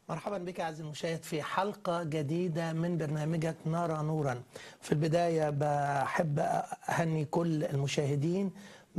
مرحبا بك عزيزي المشاهد في حلقة جديدة من برنامجك نرى نورا في البداية بحب أهني كل المشاهدين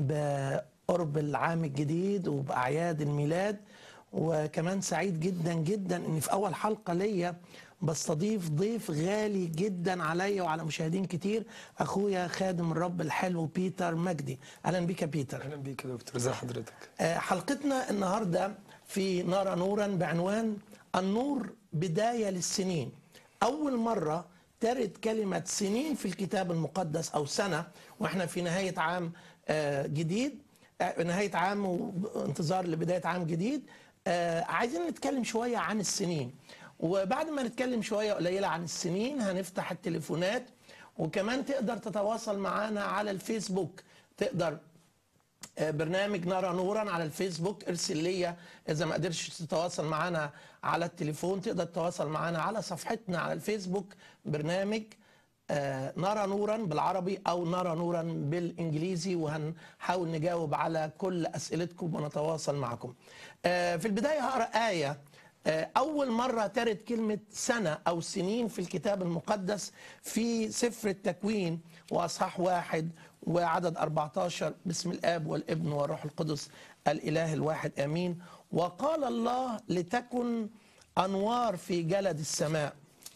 بقرب العام الجديد وبأعياد الميلاد وكمان سعيد جدا جدا أني في أول حلقة ليا بستضيف ضيف غالي جدا عليا وعلى مشاهدين كتير أخويا خادم الرب الحلو بيتر مجدي أهلا بك يا بيتر اهلا بيك يا دكتور ازي حضرتك آه، حلقتنا النهارده في نرى نورا بعنوان النور بدايه للسنين. اول مره ترد كلمه سنين في الكتاب المقدس او سنه واحنا في نهايه عام آه، جديد آه، نهايه عام وانتظار لبدايه عام جديد آه، عايزين نتكلم شويه عن السنين. وبعد ما نتكلم شويه قليله عن السنين هنفتح التليفونات وكمان تقدر تتواصل معانا على الفيسبوك تقدر برنامج نرى نورا على الفيسبوك ارسل ليا اذا ما قدرتش تتواصل معنا على التليفون تقدر تتواصل معنا على صفحتنا على الفيسبوك برنامج آه، نرى نورا بالعربي او نرى نورا بالانجليزي وهنحاول نجاوب على كل اسئلتكم ونتواصل معكم آه، في البدايه هقرا ايه آه، أول مرة ترد كلمة سنة أو سنين في الكتاب المقدس في سفر التكوين وأصحاح واحد وعدد 14 باسم الآب والابن والروح القدس الإله الواحد آمين وقال الله لتكن أنوار في جلد السماء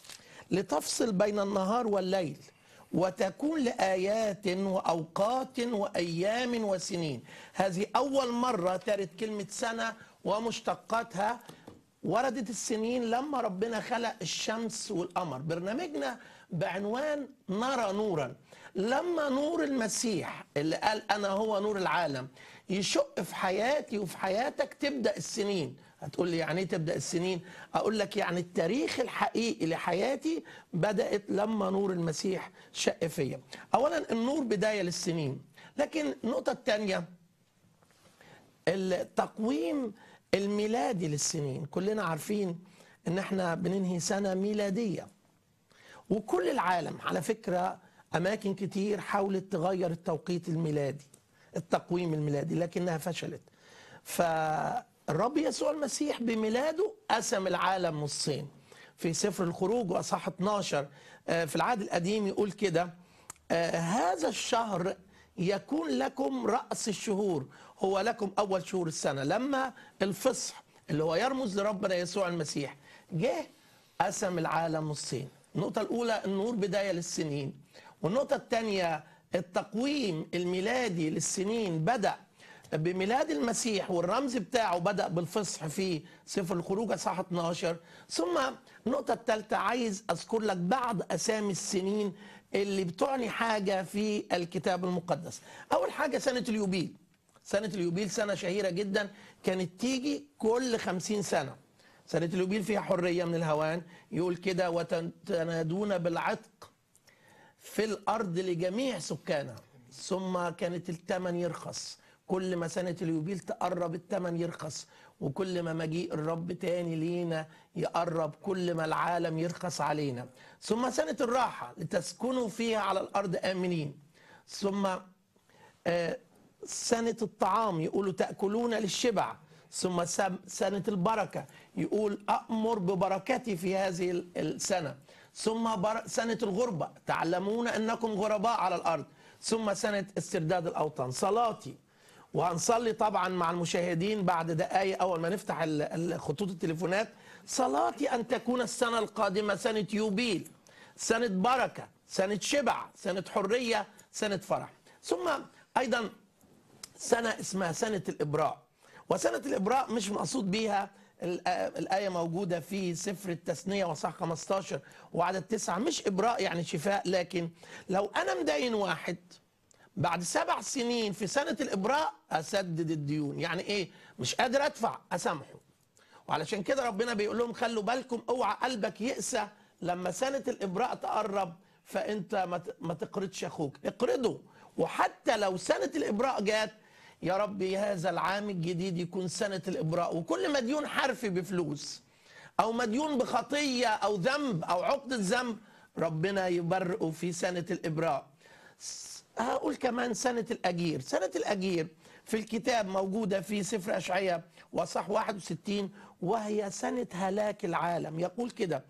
لتفصل بين النهار والليل وتكون لآيات وأوقات وأيام وسنين هذه أول مرة ترد كلمة سنة ومشتقاتها وردت السنين لما ربنا خلق الشمس والقمر برنامجنا بعنوان نرى نورا لما نور المسيح اللي قال أنا هو نور العالم يشق في حياتي وفي حياتك تبدأ السنين هتقول لي يعني ايه تبدا السنين اقول لك يعني التاريخ الحقيقي لحياتي بدات لما نور المسيح شق فيا اولا النور بدايه للسنين لكن النقطه الثانيه التقويم الميلادي للسنين كلنا عارفين ان احنا بننهي سنه ميلاديه وكل العالم على فكره اماكن كتير حاولت تغير التوقيت الميلادي التقويم الميلادي لكنها فشلت فالرب يسوع المسيح بميلاده قسم العالم نصين في سفر الخروج واصحاح 12 آه، في العهد القديم يقول كده آه، هذا الشهر يكون لكم رأس الشهور هو لكم أول شهور السنة لما الفصح اللي هو يرمز لربنا يسوع المسيح جه قسم العالم نصين النقطة الأولى النور بداية للسنين والنقطة الثانية التقويم الميلادي للسنين بدأ بميلاد المسيح والرمز بتاعه بدأ بالفصح في سفر الخروج اصحاح 12 ثم النقطة الثالثة عايز أذكر لك بعض أسامي السنين اللي بتعني حاجة في الكتاب المقدس أول حاجة سنة اليوبيل سنة اليوبيل سنة شهيرة جدا كانت تيجي كل خمسين سنة سنة اليوبيل فيها حرية من الهوان يقول كده وتنادون بالعتق في الأرض لجميع سكانها ثم كانت الثمن يرخص كل ما سنة اليوبيل تقرب الثمن يرخص وكل ما مجيء الرب تاني لينا يقرب كل ما العالم يرخص علينا ثم سنة الراحة لتسكنوا فيها على الأرض آمنين ثم آه، سنة الطعام يقولوا تأكلون للشبع ثم سم- سنة البركة يقول أأمر ببركتي في هذه ال- السنة ثم بر- سنة الغربة تعلمون أنكم غرباء على الأرض ثم سنة استرداد الأوطان صلاتي وهنصلي طبعا مع المشاهدين بعد دقايق أول ما نفتح ال- ال- خطوط التليفونات صلاتي أن تكون السنة القادمة سنة يوبيل سنة بركة سنة شبع سنة حرية سنة فرح ثم أيضا سنة اسمها سنة الإبراء وسنة الإبراء مش مقصود بيها الآ- الآية موجودة في سفر التثنية وصح 15 وعدد تسعة مش إبراء يعني شفاء لكن لو أنا مدين واحد بعد سبع سنين في سنة الإبراء أسدد الديون يعني إيه مش قادر أدفع أسامحه وعلشان كده ربنا بيقول لهم خلوا بالكم اوعى قلبك يقسى لما سنة الإبراء تقرب فأنت ما ت- ما تقرضش أخوك اقرضه وحتى لو سنة الإبراء جات يا رب هذا العام الجديد يكون سنة الإبراء وكل مديون حرفي بفلوس أو مديون بخطية أو ذنب أو عقدة ذنب ربنا يبرئه في سنة الإبراء هقول كمان سنة الأجير سنة الأجير في الكتاب موجودة في سفر أشعياء وصح 61 وهي سنة هلاك العالم يقول كده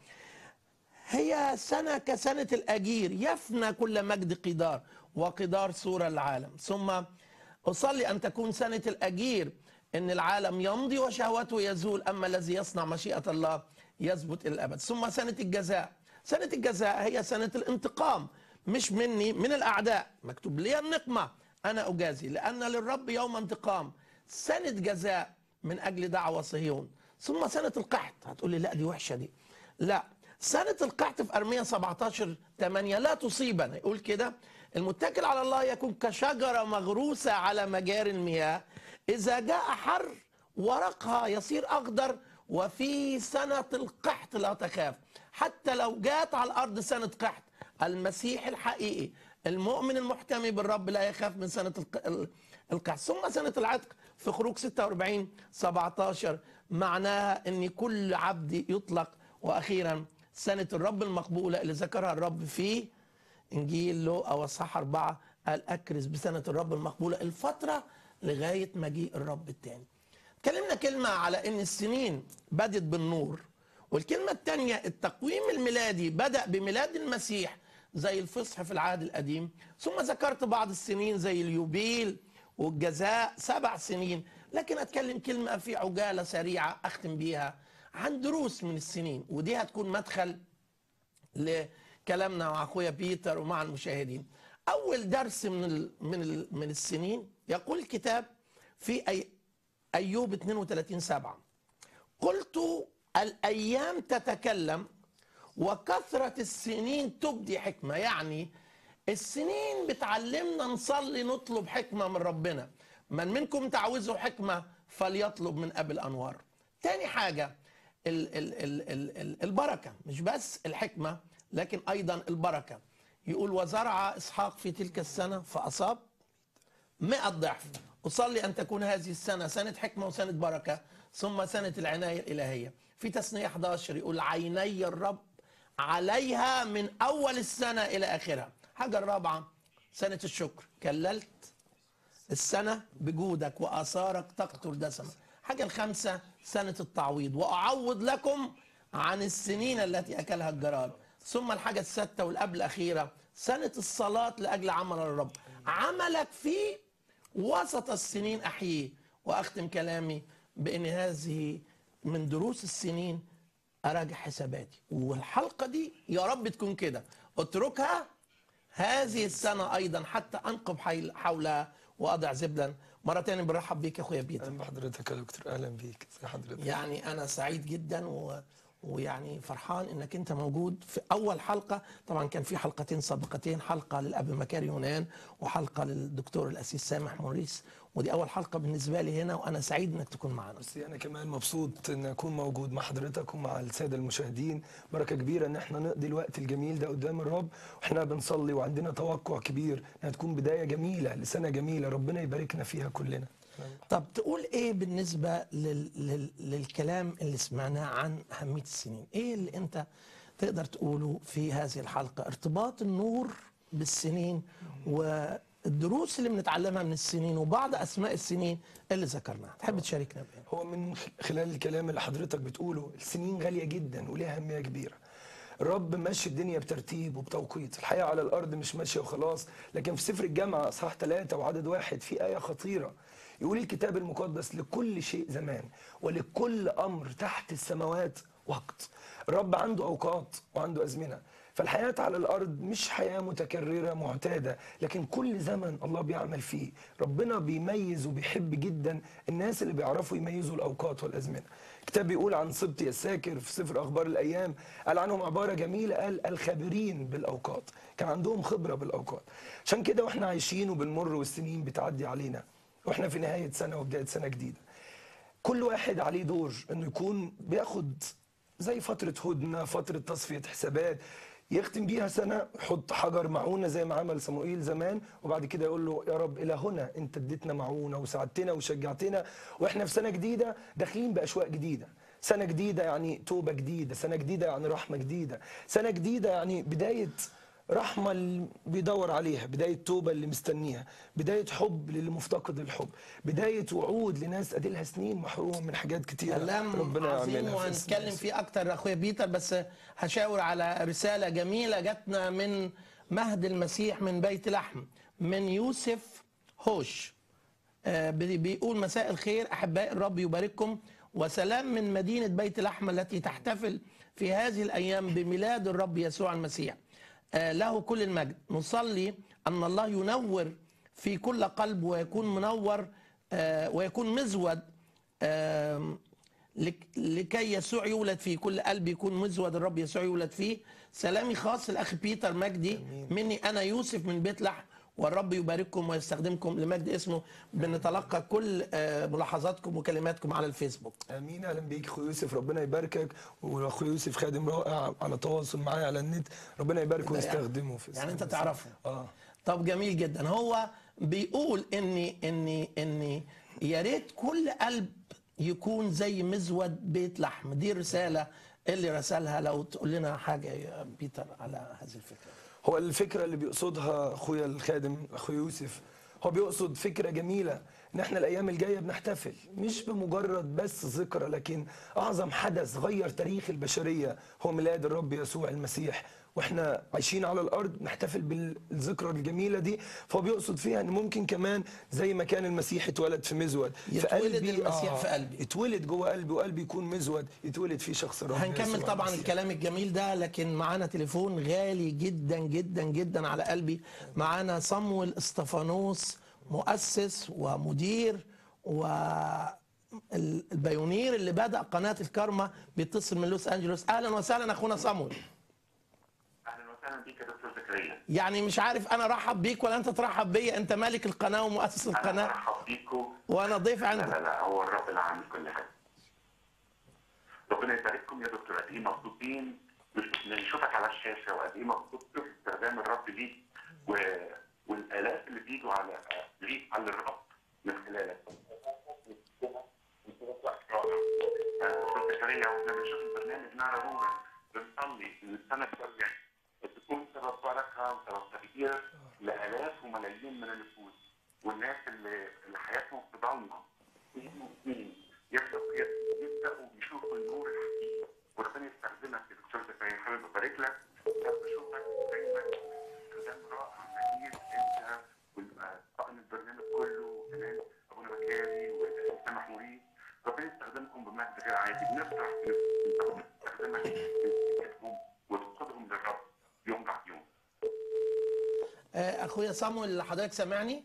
هي سنة كسنة الأجير يفنى كل مجد قدار وقدار صورة العالم ثم أصلي أن تكون سنة الأجير إن العالم يمضي وشهوته يزول أما الذي يصنع مشيئة الله يثبت إلى الأبد ثم سنة الجزاء سنة الجزاء هي سنة الانتقام مش مني من الأعداء مكتوب لي النقمة أنا أجازي لأن للرب يوم انتقام سنة جزاء من أجل دعوة صهيون ثم سنة القحط هتقول لي لا دي وحشة دي لا سنة القحط في أرمية 17 8 لا تصيبنا يقول كده المتكل على الله يكون كشجرة مغروسة على مجاري المياه إذا جاء حر ورقها يصير أخضر وفي سنة القحط لا تخاف حتى لو جات على الأرض سنة قحط المسيح الحقيقي المؤمن المحتمي بالرب لا يخاف من سنة الق- القحط ثم سنة العتق في خروج 46 17 معناها ان كل عبد يطلق واخيرا سنة الرب المقبولة اللي ذكرها الرب في انجيل لو او اصحاح اربعة قال اكرز بسنة الرب المقبولة الفترة لغاية مجيء الرب الثاني اتكلمنا كلمة على ان السنين بدت بالنور والكلمة الثانية التقويم الميلادي بدأ بميلاد المسيح زي الفصح في العهد القديم ثم ذكرت بعض السنين زي اليوبيل والجزاء سبع سنين لكن اتكلم كلمة في عجالة سريعة اختم بيها عن دروس من السنين ودي هتكون مدخل لكلامنا مع اخويا بيتر ومع المشاهدين اول درس من ال من ال من السنين يقول الكتاب في أي ايوب 32 7 قلت الايام تتكلم وكثره السنين تبدي حكمه يعني السنين بتعلمنا نصلي نطلب حكمه من ربنا من منكم تعوزه حكمه فليطلب من ابي الانوار تاني حاجه ال ال ال ال ال البركه مش بس الحكمه لكن ايضا البركه يقول وزرع اسحاق في تلك السنه فاصاب مئة ضعف أصلي أن تكون هذه السنة سنة حكمة وسنة بركة ثم سنة العناية الإلهية في تثنية 11 يقول عيني الرب عليها من أول السنة إلى آخرها حاجة الرابعة سنة الشكر كللت السنة بجودك وآثارك تقتل دسما حاجة الخامسة سنة التعويض وأعوض لكم عن السنين التي أكلها الجراد ثم الحاجة السادسة والقبل الأخيرة سنة الصلاة لأجل عمل الرب عملك في وسط السنين أحييه وأختم كلامي بأن هذه من دروس السنين أراجع حساباتي والحلقة دي يا رب تكون كده اتركها هذه السنة أيضا حتى أنقب حيل- حولها وأضع زبدا مرة تانية بنرحب بيك يا أخويا بيتر اهلا بحضرتك يا دكتور اهلا بيك ازي حضرتك يعني أنا سعيد جدا و... ويعني فرحان انك انت موجود في اول حلقه طبعا كان في حلقتين سابقتين حلقه للاب مكاري يونان وحلقه للدكتور الاسيس سامح موريس ودي اول حلقه بالنسبه لي هنا وانا سعيد انك تكون معنا بس انا كمان مبسوط ان اكون موجود مع حضرتك ومع الساده المشاهدين بركه كبيره ان احنا نقضي الوقت الجميل ده قدام الرب واحنا بنصلي وعندنا توقع كبير انها تكون بدايه جميله لسنه جميله ربنا يباركنا فيها كلنا طب تقول ايه بالنسبه لل... لل... للكلام اللي سمعناه عن اهميه السنين ايه اللي انت تقدر تقوله في هذه الحلقه ارتباط النور بالسنين والدروس اللي بنتعلمها من السنين وبعض اسماء السنين اللي ذكرناها تحب تشاركنا بيها هو من خلال الكلام اللي حضرتك بتقوله السنين غاليه جدا وليها اهميه كبيره الرب ماشي الدنيا بترتيب وبتوقيت الحياه على الارض مش ماشيه وخلاص لكن في سفر الجامعه اصحاح ثلاثة وعدد واحد في ايه خطيره يقول الكتاب المقدس لكل شيء زمان ولكل امر تحت السماوات وقت الرب عنده اوقات وعنده ازمنه فالحياة على الأرض مش حياة متكررة معتادة لكن كل زمن الله بيعمل فيه ربنا بيميز وبيحب جدا الناس اللي بيعرفوا يميزوا الأوقات والأزمنة كتاب بيقول عن سبط الساكر في سفر أخبار الأيام قال عنهم عبارة جميلة قال الخابرين بالأوقات كان عندهم خبرة بالأوقات عشان كده وإحنا عايشين وبنمر والسنين بتعدي علينا وإحنا في نهاية سنة وبداية سنة جديدة كل واحد عليه دور انه يكون بياخد زي فترة هدنة فترة تصفية حسابات يختم بيها سنة يحط حجر معونة زي ما عمل صموئيل زمان وبعد كده يقول له يا رب إلى هنا أنت اديتنا معونة وساعدتنا وشجعتنا وإحنا في سنة جديدة داخلين بأشواق جديدة سنة جديدة يعني توبة جديدة سنة جديدة يعني رحمة جديدة سنة جديدة يعني بداية رحمة اللي بيدور عليها بداية توبة اللي مستنيها بداية حب للي مفتقد الحب بداية وعود لناس أديلها سنين محروم من حاجات كتيرة كلام عظيم يعملها في اسم وهنتكلم يسوع. فيه اكتر اخويا بيتر بس هشاور على رساله جميله جاتنا من مهد المسيح من بيت لحم من يوسف هوش آه، بي- بيقول مساء الخير احباء الرب يبارككم وسلام من مدينه بيت لحم التي تحتفل في هذه الايام بميلاد الرب يسوع المسيح آه، له كل المجد نصلي ان الله ينور في كل قلب ويكون منور آه، ويكون مزود آم، لك- لكي يسوع يولد فيه كل قلب يكون مزود الرب يسوع يولد فيه سلامي خاص الاخ بيتر مجدي مني انا يوسف من بيت لحم والرب يبارككم ويستخدمكم لمجد اسمه بنتلقى كل آه، ملاحظاتكم وكلماتكم على الفيسبوك امين اهلا بيك اخو يوسف ربنا يباركك واخو يوسف خادم رائع على تواصل معايا على النت ربنا يباركه ويستخدمه في يعني انت اسم تعرفه اه طب جميل جدا هو بيقول اني اني اني يا ريت كل قلب يكون زي مزود بيت لحم دي الرساله اللي رسلها لو تقول لنا حاجه يا بيتر على هذه الفكره هو الفكره اللي بيقصدها اخويا الخادم اخو يوسف هو بيقصد فكره جميله ان احنا الايام الجايه بنحتفل مش بمجرد بس ذكرى لكن اعظم حدث غير تاريخ البشريه هو ميلاد الرب يسوع المسيح واحنا عايشين على الارض نحتفل بالذكرى الجميله دي فهو بيقصد فيها ان ممكن كمان زي ما كان المسيح اتولد في مزود في يتولد قلبي المسيح في قلبي. اتولد جوه قلبي وقلبي يكون مزود يتولد فيه شخص الرب هنكمل يسوع طبعا المسيح. الكلام الجميل ده لكن معانا تليفون غالي جدا جدا جدا على قلبي معانا صمويل استفانوس مؤسس ومدير والبيونير اللي بدأ قناة الكرمة بيتصل من لوس أنجلوس أهلا وسهلا أخونا صمويل اهلا وسهلا بيك يا دكتور زكريا يعني مش عارف أنا رحب بيك ولا أنت ترحب بيا أنت مالك القناة ومؤسس انا القناة برحب بيكم وأنا ضيف لا عندك لا لا هو الرب اللي عامل كل حاجه ربنا يبارككم يا دكتور قد ايه مبسوطين مش- نشوفك على الشاشه وقد ايه مبسوط في استخدام الرب ليك و... والالاف اللي بيجوا على ليك على الرب من خلالك آه، دكتور زكريا واحنا بنشوف البرنامج نعرى نورا بنصلي ان السنه الجايه تكون سبب بركه وسبب تغيير لالاف وملايين من النفوس والناس اللي اللي حياتهم في ضلمه سنين يبداوا يبداوا يشوفوا النور الحقيقي وربنا يستخدمك يا دكتور زكريا حابب ابارك لك حابب اشوفك دايما استخدام رائع جميل انت والطاقم البرنامج كله وكمان ابونا بكاري وسامح مريد ربنا يستخدمكم بمجد غير عادي بنفرح ان تستخدمك تستخدمهم وتقودهم للرب يوم بعد يوم آه، أخويا صمويل حضرتك سامعني؟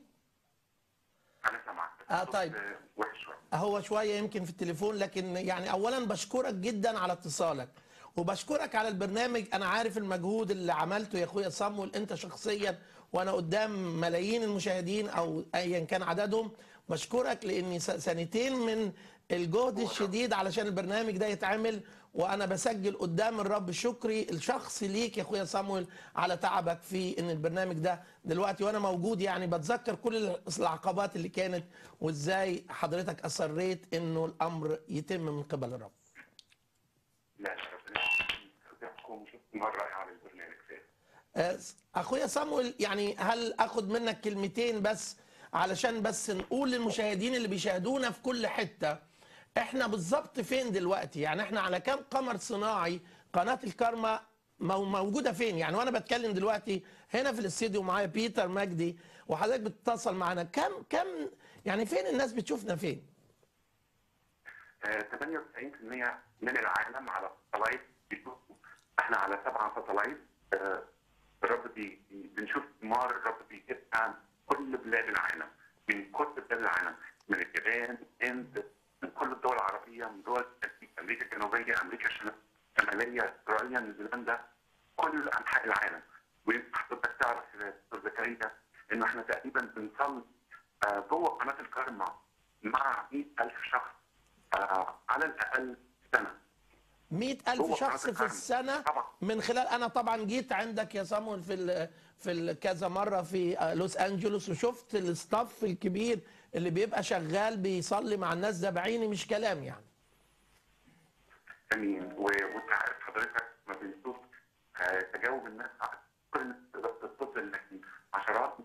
انا سامعك آه، طيب. الصوت، آه، وحش شويه هو شويه يمكن في التليفون لكن يعني اولا بشكرك جدا على اتصالك وبشكرك على البرنامج انا عارف المجهود اللي عملته يا اخويا صمول انت شخصيا وانا قدام ملايين المشاهدين او ايا كان عددهم بشكرك لاني س- سنتين من الجهد الشديد علشان البرنامج ده يتعمل وانا بسجل قدام الرب شكري الشخصي ليك يا اخويا صامويل على تعبك في ان البرنامج ده دلوقتي وانا موجود يعني بتذكر كل العقبات اللي كانت وازاي حضرتك اصريت انه الامر يتم من قبل الرب لا ربنا يستخدمكم شفتوا مره رائعه على البرنامج فات آه، اخويا صامويل يعني هل اخد منك كلمتين بس علشان بس نقول للمشاهدين اللي بيشاهدونا في كل حته احنا بالظبط فين دلوقتي يعني احنا على كام قمر صناعي قناه الكارما مو- موجوده فين يعني وانا بتكلم دلوقتي هنا في الاستديو معايا بيتر مجدي وحضرتك بتتصل معانا كم كم يعني فين الناس بتشوفنا فين آه، 98% من العالم على ساتلايت بيشوفوا احنا على سبعه ساتلايت آه، الرب بي بي- بنشوف ثمار الرب بيجيب عن كل بلاد العالم من كل بلاد العالم من اليابان الهند من كل الدول العربيه من دول امريكا الجنوبيه امريكا الشماليه استراليا نيوزيلندا كل انحاء العالم وحضرتك تعرف يا دكتور زكريا انه احنا تقريبا بنصلي آه، جوه قناه الكرمه مع 100000 شخص آه، على الاقل سنه مئة ألف هو شخص قناة في الكرم. السنة طبعا. من خلال أنا طبعا جيت عندك يا صامويل في ال في ال كذا مرة في آه، لوس أنجلوس وشفت الستاف الكبير اللي بيبقى شغال بيصلي مع الناس ده بعيني مش كلام يعني امين و- وانت عارف حضرتك ما بنشوف آه، تجاوب الناس على كل الناس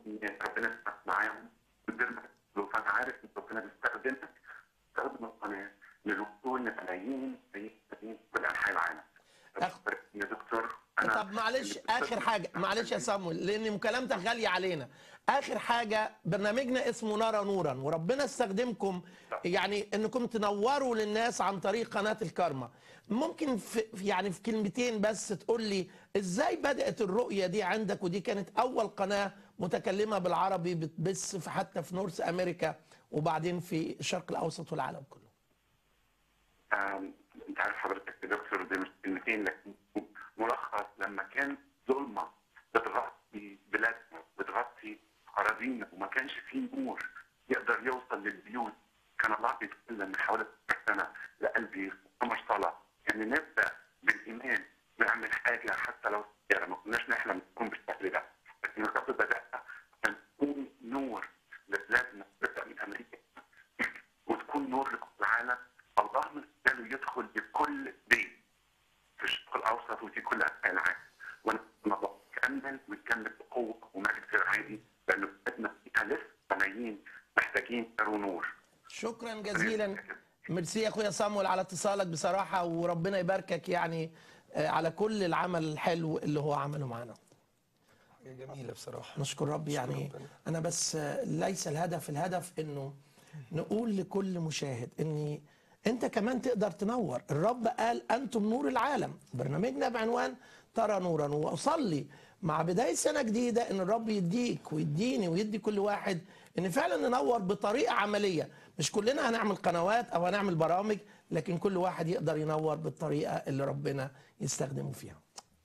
ان ربنا يسمح معاهم من غير ما تقولوا. فانا عارف ان ربنا بيستخدمك بيستخدم القناه للوصول لملايين ملايين ملايين في كل انحاء العالم. أخ- يا دكتور انا طب معلش اللي اخر حاجه معلش يا سامويل لان مكالمتك غاليه علينا اخر حاجه برنامجنا اسمه نرى نورا وربنا استخدمكم يعني انكم تنوروا للناس عن طريق قناه الكارما ممكن في في- يعني في كلمتين بس تقول لي ازاي بدات الرؤيه دي عندك ودي كانت اول قناه متكلمه بالعربي بتبث في حتى في نورث امريكا وبعدين في الشرق الاوسط والعالم كله آم، انت عارف حضرتك يا دكتور ده مش كلمتين لكن ملخص لما كان ظلمه بتغطي بلادنا بتغطي اراضينا وما كانش فيه نور يقدر يوصل للبيوت كان الله بيتكلم من حوالي 12 سنه لقلبي خمس صلاه يعني نبدا بالايمان نعمل حاجه حتى لو صغيره ما كناش نحلم نكون بالشكل ده لكن الرب بدانا عشان تكون نور لبلادنا تبدا من امريكا وتكون نور لكل العالم الله من خلاله يدخل لكل بيت في الشرق الاوسط وفي كل انحاء العالم ونبقى نكمل ونكمل بقوه ومجد غير عادي لانه بلادنا فيها لسه ملايين محتاجين يروا نور شكرا جزيلا ميرسي يا اخويا صامويل على اتصالك بصراحه وربنا يباركك يعني آه، على كل العمل الحلو اللي هو عمله معنا حاجه جميله بصراحه نشكر رب يعني ربنا. انا بس آه، ليس الهدف الهدف انه نقول لكل مشاهد ان انت كمان تقدر تنور الرب قال انتم نور العالم برنامجنا بعنوان ترى نورا واصلي مع بدايه سنه جديده ان الرب يديك ويديني ويدي كل واحد ان فعلا ننور بطريقه عمليه مش كلنا هنعمل قنوات او هنعمل برامج لكن كل واحد يقدر ينور بالطريقه اللي ربنا يستخدمه فيها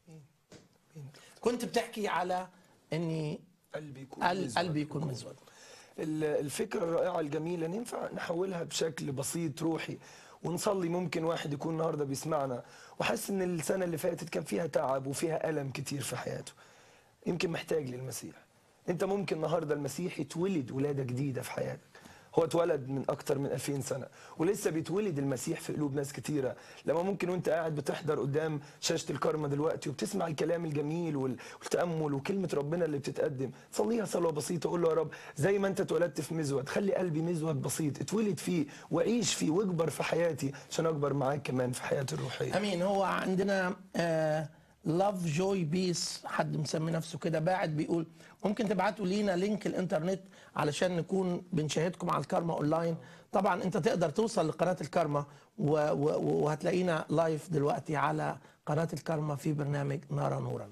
كنت بتحكي على اني قلبي يكون قل- مزود. قلبي يكون مزود ال- الفكرة الرائعة الجميلة ينفع نحولها بشكل بسيط روحي ونصلي ممكن واحد يكون النهارده بيسمعنا وحاسس ان السنة اللي فاتت كان فيها تعب وفيها ألم كتير في حياته يمكن محتاج للمسيح انت ممكن النهارده المسيح يتولد ولادة جديدة في حياتك هو اتولد من اكتر من 2000 سنه ولسه بيتولد المسيح في قلوب ناس كتيره لما ممكن وانت قاعد بتحضر قدام شاشه الكرمه دلوقتي وبتسمع الكلام الجميل وال- والتامل وكلمه ربنا اللي بتتقدم صليها صلوه بسيطه قول له يا رب زي ما انت اتولدت في مزود خلي قلبي مزود بسيط اتولد فيه واعيش فيه واكبر في حياتي عشان اكبر معاك كمان في حياتي الروحيه امين هو عندنا لاف جوي بيس حد مسمي نفسه كده باعت بيقول ممكن تبعتوا لينا لينك الانترنت علشان نكون بنشاهدكم على الكارما اونلاين طبعا انت تقدر توصل لقناه الكارما و- و- وهتلاقينا لايف دلوقتي على قناه الكارما في برنامج نارا نورا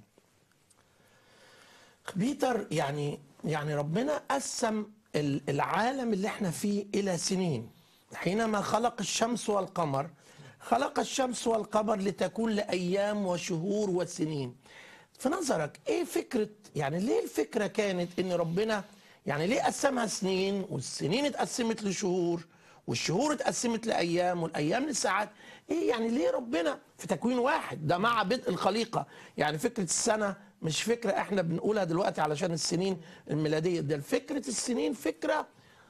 بيتر يعني يعني ربنا قسم ال- العالم اللي احنا فيه الى سنين حينما خلق الشمس والقمر خلق الشمس والقمر لتكون لايام وشهور وسنين في نظرك ايه فكره يعني ليه الفكره كانت ان ربنا يعني ليه قسمها سنين والسنين اتقسمت لشهور والشهور اتقسمت لايام والايام لساعات ايه يعني ليه ربنا في تكوين واحد ده مع بدء الخليقه يعني فكره السنه مش فكره احنا بنقولها دلوقتي علشان السنين الميلاديه ده فكره السنين فكره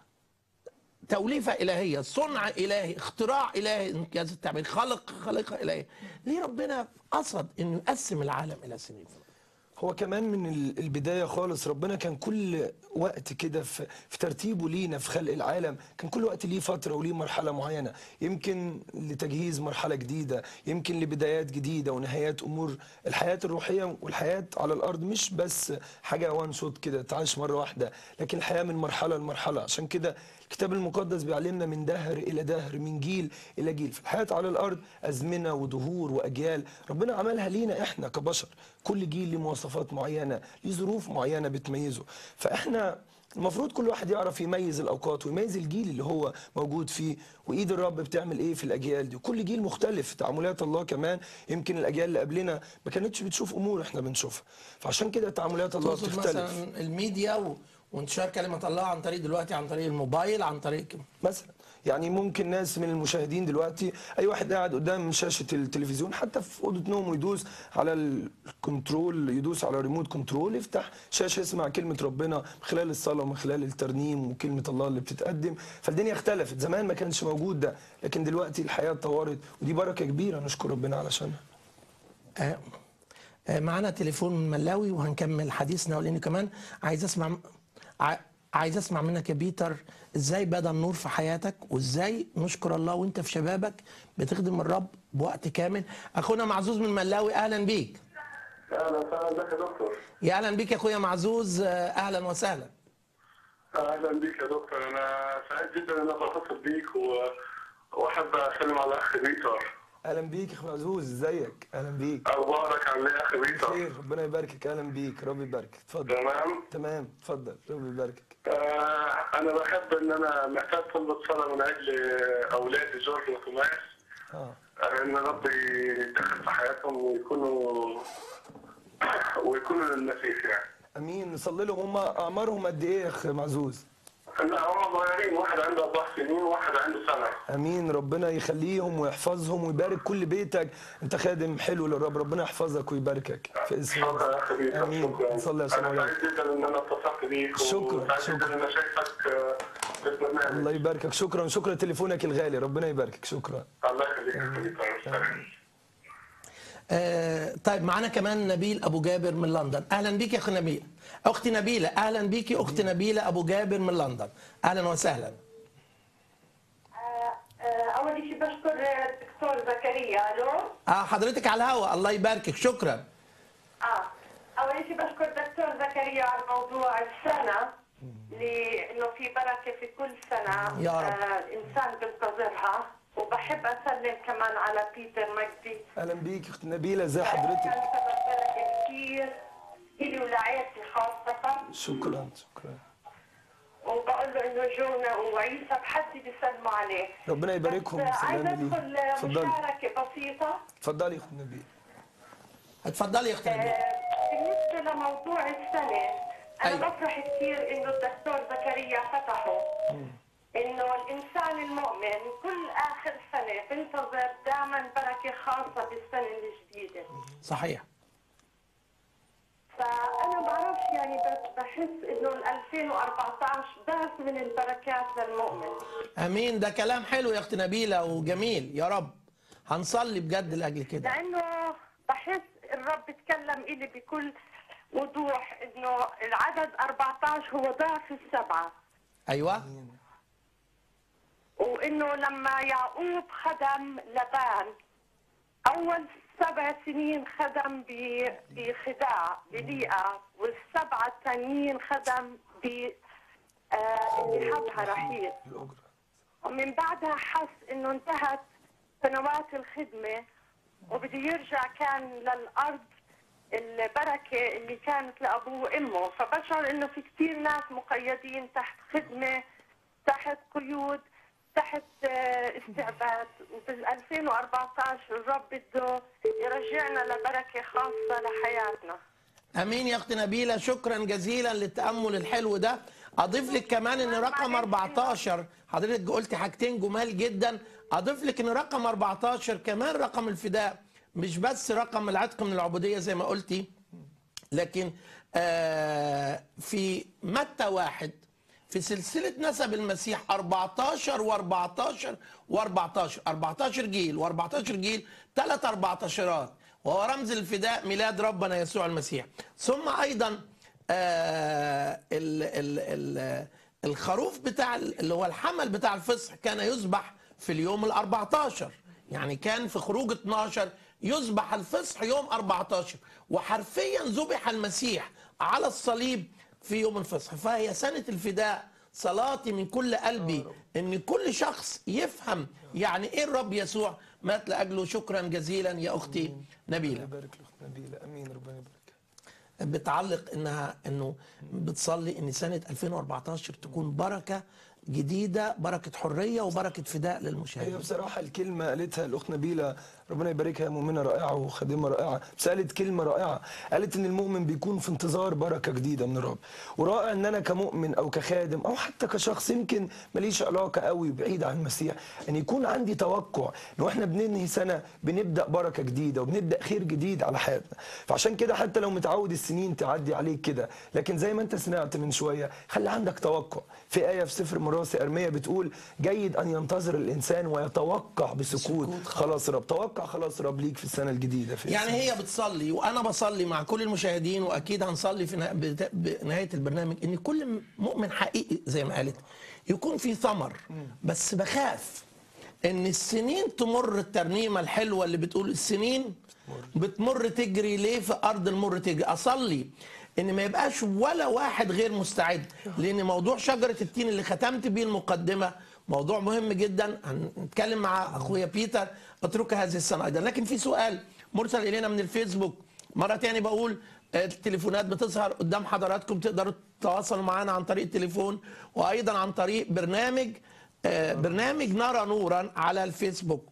توليفه الهيه صنع الهي اختراع الهي انجاز التعبير خلق خليقه الهيه ليه ربنا قصد انه يقسم العالم الى سنين هو كمان من ال- البداية خالص ربنا كان كل وقت كده في, في ترتيبه لينا في خلق العالم كان كل وقت ليه فترة وليه مرحلة معينة يمكن لتجهيز مرحلة جديدة يمكن لبدايات جديدة ونهايات أمور الحياة الروحية والحياة على الأرض مش بس حاجة وان شوت كده تعيش مرة واحدة لكن الحياة من مرحلة لمرحلة عشان كده الكتاب المقدس بيعلمنا من دهر إلى دهر من جيل إلى جيل في الحياة على الأرض أزمنة ودهور وأجيال ربنا عملها لينا إحنا كبشر كل جيل له مواصفات معينة ليه ظروف معينة بتميزه فإحنا المفروض كل واحد يعرف يميز الاوقات ويميز الجيل اللي هو موجود فيه وايد الرب بتعمل ايه في الاجيال دي وكل جيل مختلف تعاملات الله كمان يمكن الاجيال اللي قبلنا ما كانتش بتشوف امور احنا بنشوفها فعشان كده تعاملات الله تقصد بتختلف مثلا الميديا و... وانتشار كلمه الله عن طريق دلوقتي عن طريق الموبايل عن طريق مثلا يعني ممكن ناس من المشاهدين دلوقتي اي واحد قاعد قدام شاشه التلفزيون حتى في اوضه نوم ويدوس على الكنترول يدوس على ريموت كنترول يفتح شاشه يسمع كلمه ربنا من خلال الصلاه ومن خلال الترنيم وكلمه الله اللي بتتقدم فالدنيا اختلفت زمان ما كانش موجود ده لكن دلوقتي الحياه اتطورت ودي بركه كبيره نشكر ربنا علشانها آه، آه، معانا تليفون من ملاوي وهنكمل حديثنا ولاني كمان عايز اسمع ع- عايز اسمع منك يا بيتر ازاي بدا النور في حياتك وازاي نشكر الله وانت في شبابك بتخدم الرب بوقت كامل اخونا معزوز من ملاوي اهلا بيك اهلا وسهلا بك يا دكتور يا اهلا بيك يا اخويا معزوز آه، اهلا وسهلا اهلا بك يا دكتور انا سعيد جدا ان انا بتصل بيك و... واحب اسلم على اخي بيتر اهلا بيك يا اخو عزوز ازيك اهلا بيك اخبارك عامل ايه يا اخي بيتر خير ربنا يباركك اهلا بيك ربي يباركك اتفضل تمام تمام اتفضل ربي يباركك آه انا بحب ان انا محتاج طلبة صلاة من اجل اولادي جورج وتوماس اه آه، ان ربي يدخل في حياتهم ويكونوا ويكونوا للمسيح يعني امين نصلي لهم هم اعمارهم قد ايه يا اخ معزوز لا هم صغيرين واحد عنده اربع سنين وواحد عنده سنه امين ربنا يخليهم ويحفظهم ويبارك كل بيتك انت خادم حلو للرب ربنا يحفظك ويباركك في اسم شكرا يا اخي بيتر امين شكرا نصلي عشان انا اولادك سعيد جدا ان انا اتصلت بيك شكرا، وسعيد جدا شكرا. ان انا شايفك آه، في البرنامج الله يباركك شكرا شكرا لتليفونك الغالي ربنا يباركك شكرا الله يخليك يا أخي بيتر سلام. آه، طيب معانا كمان نبيل ابو جابر من لندن اهلا بيك يا اخي نبيل اختي نبيله اهلا بيكي اختي نبيله ابو جابر من لندن اهلا وسهلا اول شيء بشكر الدكتور زكريا الو اه حضرتك على الهواء الله يباركك شكرا اه اول شيء بشكر الدكتور زكريا على موضوع السنه لانه في بركه في كل سنه يا رب. آه الانسان بينتظرها وبحب اسلم كمان على بيتر مجدي اهلا بيك اخت نبيله ازي حضرتك كان سبب بركه كثير الي ولعائلتي خاصه شكرا شكرا وبقول له انه جونا وعيسى بحدي بيسلموا عليه ربنا يباركهم بس عايزه وسلام ادخل ليهم اتفضلي مشاركه بسيطه اتفضلي يا اخت نبيله اتفضلي يا اختي نبيله بالنسبة لموضوع السنة أنا أيوة. بفرح كثير إنه الدكتور زكريا فتحه إنه الإنسان المؤمن كل آخر سنة بنتظر دائما بركة خاصة بالسنة الجديدة صحيح فأنا بعرفش يعني بس بحس إنه ال 2014 ضعف من البركات للمؤمن امين ده كلام حلو يا اختي نبيله وجميل يا رب هنصلي بجد لاجل كده لانه بحس الرب اتكلم الي بكل وضوح انه العدد 14 هو ضعف السبعه ايوه وانه لما يعقوب خدم لبان اول سبع سنين خدم ب- بخداع بليئة والسبعة الثانيين خدم ب آه، اللي حبها رحيل الاجره ومن بعدها حس انه انتهت سنوات الخدمة وبده يرجع كان للأرض البركة اللي كانت لأبوه وأمه فبشعر انه في كثير ناس مقيدين تحت خدمة تحت قيود تحت آه، استعباد وبال 2014 الرب بده يرجعنا لبركة خاصة لحياتنا امين يا اختي نبيله شكرا جزيلا للتامل الحلو ده اضيف لك كمان ان رقم 14 حضرتك قلتي حاجتين جمال جدا اضيف لك ان رقم 14 كمان رقم الفداء مش بس رقم العتق من العبوديه زي ما قلتي لكن آه، في متى واحد في سلسلة نسب المسيح 14 و14 و14 14 جيل و14 جيل ثلاث 14 وهو رمز الفداء ميلاد ربنا يسوع المسيح ثم أيضا آه ال ال ال الخروف بتاع ال- اللي هو الحمل بتاع الفصح كان يذبح في اليوم ال 14 يعني كان في خروج 12 يذبح الفصح يوم 14 وحرفيا ذبح المسيح على الصليب في يوم الفصح فهي سنة الفداء صلاتي من كل قلبي ان كل شخص يفهم يعني ايه الرب يسوع مات لاجله شكرا جزيلا يا اختي ربنا نبيله يبارك لاخت نبيله امين ربنا يبارك بتعلق انها انه بتصلي ان سنه 2014 تكون بركه جديده بركه حريه وبركه فداء هي للمشاهدين بصراحة الكلمة قالتها الأخت نبيلة ربنا يباركها مؤمنة رائعة وخادمة رائعة بس قالت كلمة رائعة قالت إن المؤمن بيكون في انتظار بركة جديدة من الرب ورائع إن أنا كمؤمن أو كخادم أو حتى كشخص يمكن ماليش علاقة قوي بعيد عن المسيح أن يكون عندي توقع إن إحنا بننهي سنة بنبدأ بركة جديدة وبنبدأ خير جديد على حياتنا فعشان كده حتى لو متعود السنين تعدي عليك كده لكن زي ما أنت سمعت من شوية خلي عندك توقع في آية في سفر مرات راسي ارميه بتقول جيد ان ينتظر الانسان ويتوقع بسكوت سكوت خلاص رب توقع خلاص رب ليك في السنه الجديده في يعني هي بتصلي وانا بصلي مع كل المشاهدين واكيد هنصلي في نه- بت- بنهايه البرنامج ان كل مؤمن حقيقي زي ما قالت يكون في ثمر بس بخاف ان السنين تمر الترنيمه الحلوه اللي بتقول السنين بتمر تجري ليه في ارض المر تجري اصلي ان ما يبقاش ولا واحد غير مستعد لان موضوع شجره التين اللي ختمت بيه المقدمه موضوع مهم جدا هنتكلم مع اخويا بيتر اترك هذه السنه ايضا لكن في سؤال مرسل الينا من الفيسبوك مره تاني بقول آه، التليفونات بتظهر قدام حضراتكم تقدروا تتواصلوا معنا عن طريق التليفون وايضا عن طريق برنامج آه، برنامج نرى نورا على الفيسبوك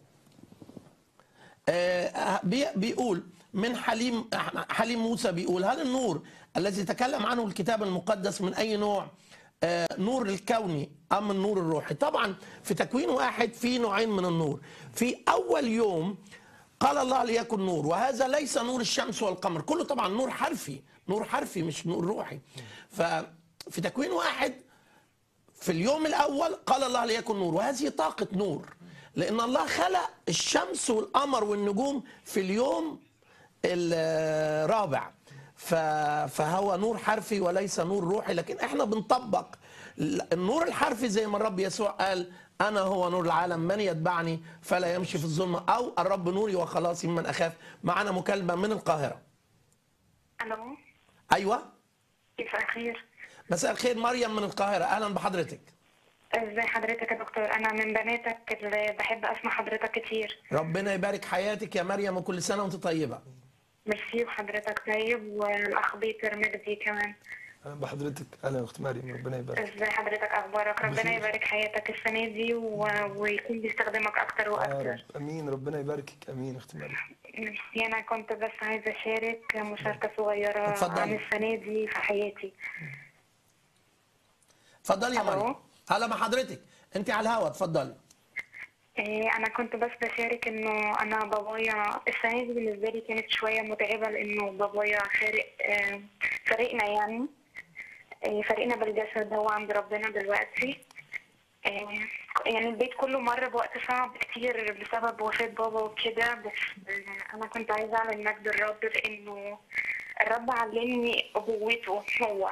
آه، بي- بيقول من حليم حليم موسى بيقول هل النور الذي تكلم عنه الكتاب المقدس من اي نوع آه، نور الكوني ام النور الروحي طبعا في تكوين واحد في نوعين من النور في اول يوم قال الله ليكن نور وهذا ليس نور الشمس والقمر كله طبعا نور حرفي نور حرفي مش نور روحي ففي تكوين واحد في اليوم الاول قال الله ليكن نور وهذه طاقه نور لان الله خلق الشمس والقمر والنجوم في اليوم الرابع ف- فهو نور حرفي وليس نور روحي لكن احنا بنطبق النور الحرفي زي ما الرب يسوع قال انا هو نور العالم من يتبعني فلا يمشي في الظلمه او الرب نوري وخلاصي ممن اخاف معنا مكالمه من القاهره الو ايوه كيف الخير؟ مساء الخير مريم من القاهره اهلا بحضرتك ازي حضرتك يا دكتور انا من بناتك اللي بحب اسمع حضرتك كتير ربنا يبارك حياتك يا مريم وكل سنه وانت طيبه ميرسي وحضرتك طيب والاخ بيتر مجدي كمان اهلا بحضرتك اهلا يا اخت مريم ربنا يبارك ازي حضرتك اخبارك ربنا بخير. يبارك حياتك السنه دي و... ويكون بيستخدمك اكتر يا واكتر رب امين ربنا يباركك امين اخت مريم ميرسي انا كنت بس عايزه اشارك مشاركه صغيره اتفضلي. عن السنه دي في حياتي اتفضلي يا ألو. مريم هلا مع حضرتك انت على الهوا اتفضلي إيه، انا كنت بس بشارك انه انا بابايا السنه دي بالنسبه لي كانت شويه متعبه لانه بابايا فارق آه، فارقنا يعني آه، فارقنا بالجسد هو عند ربنا دلوقتي آه، يعني البيت كله مر بوقت صعب كتير بسبب وفاة بابا وكده بس آه، أنا كنت عايزة أعمل مجد الرب لأنه الرب علمني أبوته هو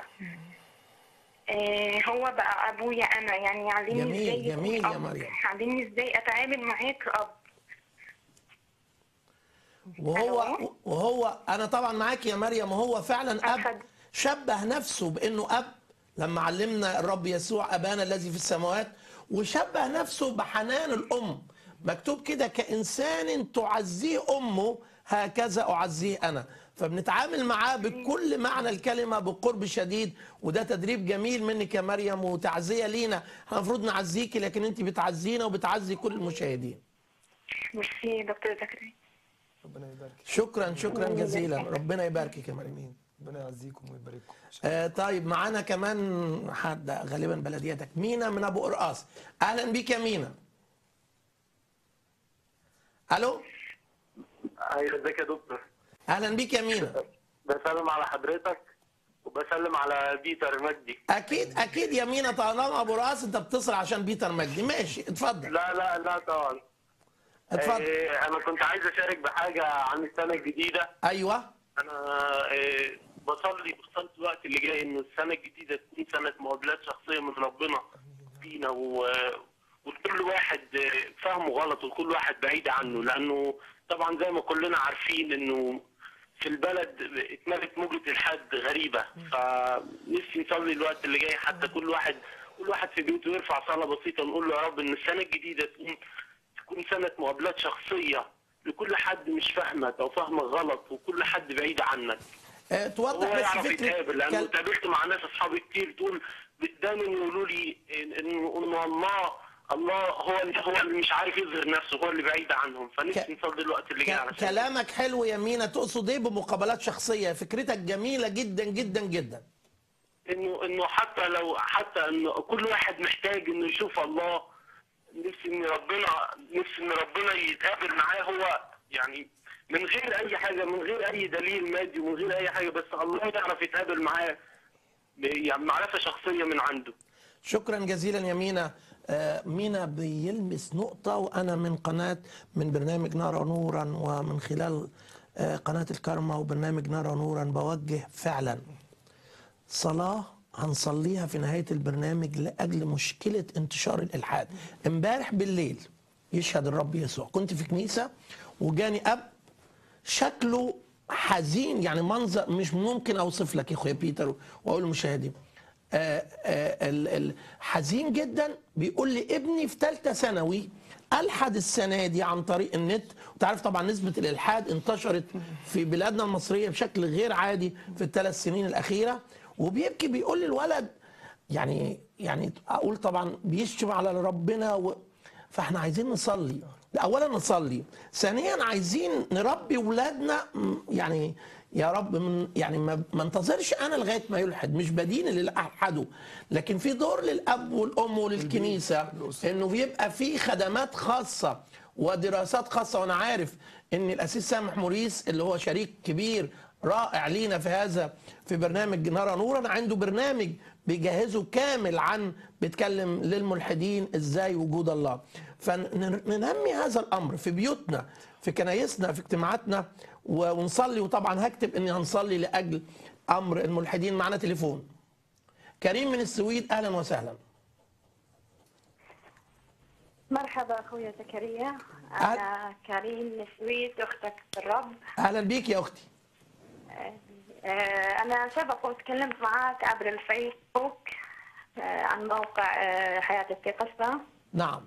آه، هو بقى أبويا أنا يعني علمني جميل، إزاي يكون جميل يا أب. مريم. علمني إزاي أتعامل معاه كأب وهو ألو. وهو انا طبعا معاك يا مريم وهو فعلا اب اتفضل. شبه نفسه بانه اب لما علمنا الرب يسوع ابانا الذي في السماوات وشبه نفسه بحنان الام مكتوب كده كانسان تعزيه امه هكذا اعزيه انا فبنتعامل معاه بكل معنى الكلمه بقرب شديد وده تدريب جميل منك يا مريم وتعزيه لينا احنا المفروض نعزيكي لكن انت بتعزينا وبتعزي كل المشاهدين ميرسي يا دكتور زكريا ربنا يبارك شكرا شكرا جزيلا ربنا يباركك يا مريم امين ربنا يعزيكم ويبارككم آه طيب معانا كمان حد غالبا بلديتك مينا من ابو قرقاص اهلا بيك يا مينا الو ايوه ازيك يا دكتور اهلا بيك يا مينا بسلم على حضرتك وبسلم على بيتر مجدي اكيد اكيد يا مينا طالما ابو قرقاص انت بتصل عشان بيتر مجدي ماشي اتفضل لا لا لا طبعا اتفضل إيه انا كنت عايز اشارك بحاجه عن السنه الجديده ايوه انا إيه بصلي بصلي الوقت اللي جاي ان السنه الجديده تكون سنه مقابلات شخصيه من ربنا فينا و... وكل واحد آه، فهمه غلط وكل واحد بعيد عنه لانه طبعا زي ما كلنا عارفين انه في البلد اتملت موجة الحد غريبة فنفسي نصلي الوقت اللي جاي حتى كل واحد كل واحد في بيته يرفع صلاة بسيطة نقول له يا رب ان السنة الجديدة تكون تكون سنة مقابلات شخصية لكل حد مش فاهمك او فاهمك غلط وكل حد بعيد عنك آه هو توضح بس يعرف فكره يتقابل لانه كل- اتقابلت مع ناس اصحابي كتير تقول دايما يقولوا لي إن- انه انه الله الله هو اللي هو اللي مش عارف يظهر نفسه هو اللي بعيد عنهم فنفسي ك- نصلي الوقت اللي جاي ك- علشان كلامك حلو يا مينا تقصد ايه بمقابلات شخصيه فكرتك جميله جدا جدا جدا انه انه حتى لو حتى انه كل واحد محتاج انه يشوف الله نفسي ان ربنا نفسي ان ربنا يتقابل معاه هو يعني من غير اي حاجه من غير اي دليل مادي ومن غير اي حاجه بس الله يعرف يتقابل معاه ب- يعني معرفه شخصيه من عنده شكرا جزيلا يا مينا آه، مينا بيلمس نقطة وأنا من قناة من برنامج نرى نورا ومن خلال آه، قناة الكرمة وبرنامج نرى نورا بوجه فعلا صلاة هنصليها في نهاية البرنامج لأجل مشكلة انتشار الإلحاد امبارح بالليل يشهد الرب يسوع كنت في كنيسة وجاني أب شكله حزين يعني منظر مش ممكن اوصف لك يا اخويا بيتر واقول للمشاهدين آه، آه، ال- ال- حزين جدا بيقول لي ابني في ثالثه ثانوي الحد السنه دي عن طريق النت وتعرف طبعا نسبه الالحاد انتشرت في بلادنا المصريه بشكل غير عادي في الثلاث سنين الاخيره وبيبكي بيقول لي الولد يعني يعني اقول طبعا بيشتم على ربنا و... فاحنا عايزين نصلي اولا نصلي ثانيا عايزين نربي ولادنا م- يعني يا رب من يعني ما ما انتظرش انا لغايه ما يلحد مش بدين اللي الحده لكن في دور للاب والام وللكنيسه انه بيبقى في خدمات خاصه ودراسات خاصه وانا عارف ان الاسيس سامح موريس اللي هو شريك كبير رائع لينا في هذا في برنامج نرى نورا عنده برنامج بيجهزه كامل عن بيتكلم للملحدين ازاي وجود الله فننمي هذا الامر في بيوتنا في كنايسنا في اجتماعاتنا و- ونصلي وطبعا هكتب اني هنصلي لاجل امر الملحدين معنا تليفون كريم من السويد اهلا وسهلا مرحبا اخويا زكريا أهل- انا كريم من السويد اختك في الرب اهلا بيك يا اختي آه، انا سبق وتكلمت معك عبر الفيسبوك آه، عن موقع آه، حياتك في قصه نعم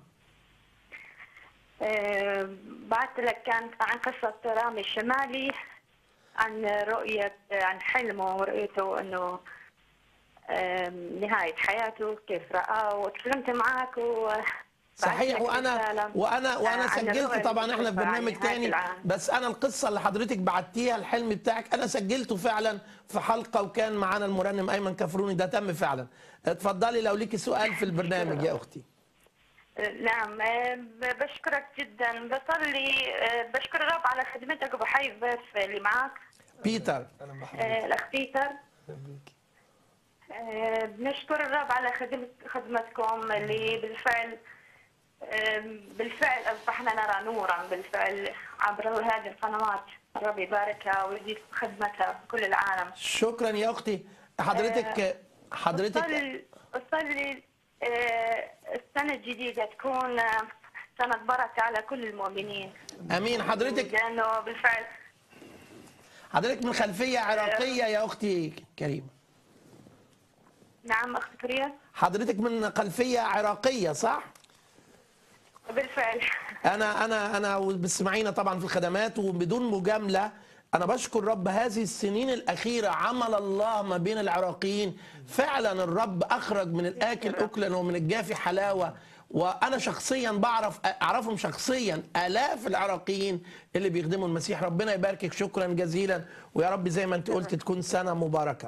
آه، بعثت لك كانت عن قصه رامي الشمالي عن رؤيه عن حلمه ورؤيته انه آم، نهايه حياته كيف رآه وتكلمت معك و صحيح وانا وانا وانا سجلت طبعا احنا في برنامج تاني تاني بس انا القصه اللي حضرتك بعتيها الحلم بتاعك انا سجلته فعلا في حلقه وكان معانا المرنم ايمن كفروني ده تم فعلا اتفضلي لو ليكي سؤال في البرنامج يا اختي نعم آه، ب- بشكرك جدا بصلي آه، بشكر الرب على خدمتك وبحيي الضيف اللي معك بيتر انا بحبك آه، الاخ بيتر بحبك. آه، بنشكر الرب على خدمة خدمتكم اللي بالفعل آه، بالفعل اصبحنا نرى نورا بالفعل عبر هذه القنوات الرب يباركها ويزيد خدمتها في كل العالم شكرا يا اختي حضرتك حضرتك أصلي أصلي آه، السنة الجديدة تكون آه، سنة بركة على كل المؤمنين امين حضرتك لأنه بالفعل حضرتك من خلفيه عراقيه يا اختي كريمه نعم أخت كريم حضرتك من خلفيه عراقيه صح بالفعل انا انا انا بتسمعينا طبعا في الخدمات وبدون مجامله انا بشكر رب هذه السنين الاخيره عمل الله ما بين العراقيين فعلا الرب اخرج من الاكل اكلا ومن الجافي حلاوه وانا شخصيا بعرف اعرفهم شخصيا الاف العراقيين اللي بيخدموا المسيح ربنا يباركك شكرا جزيلا ويا رب زي ما انت قلت تكون سنه مباركه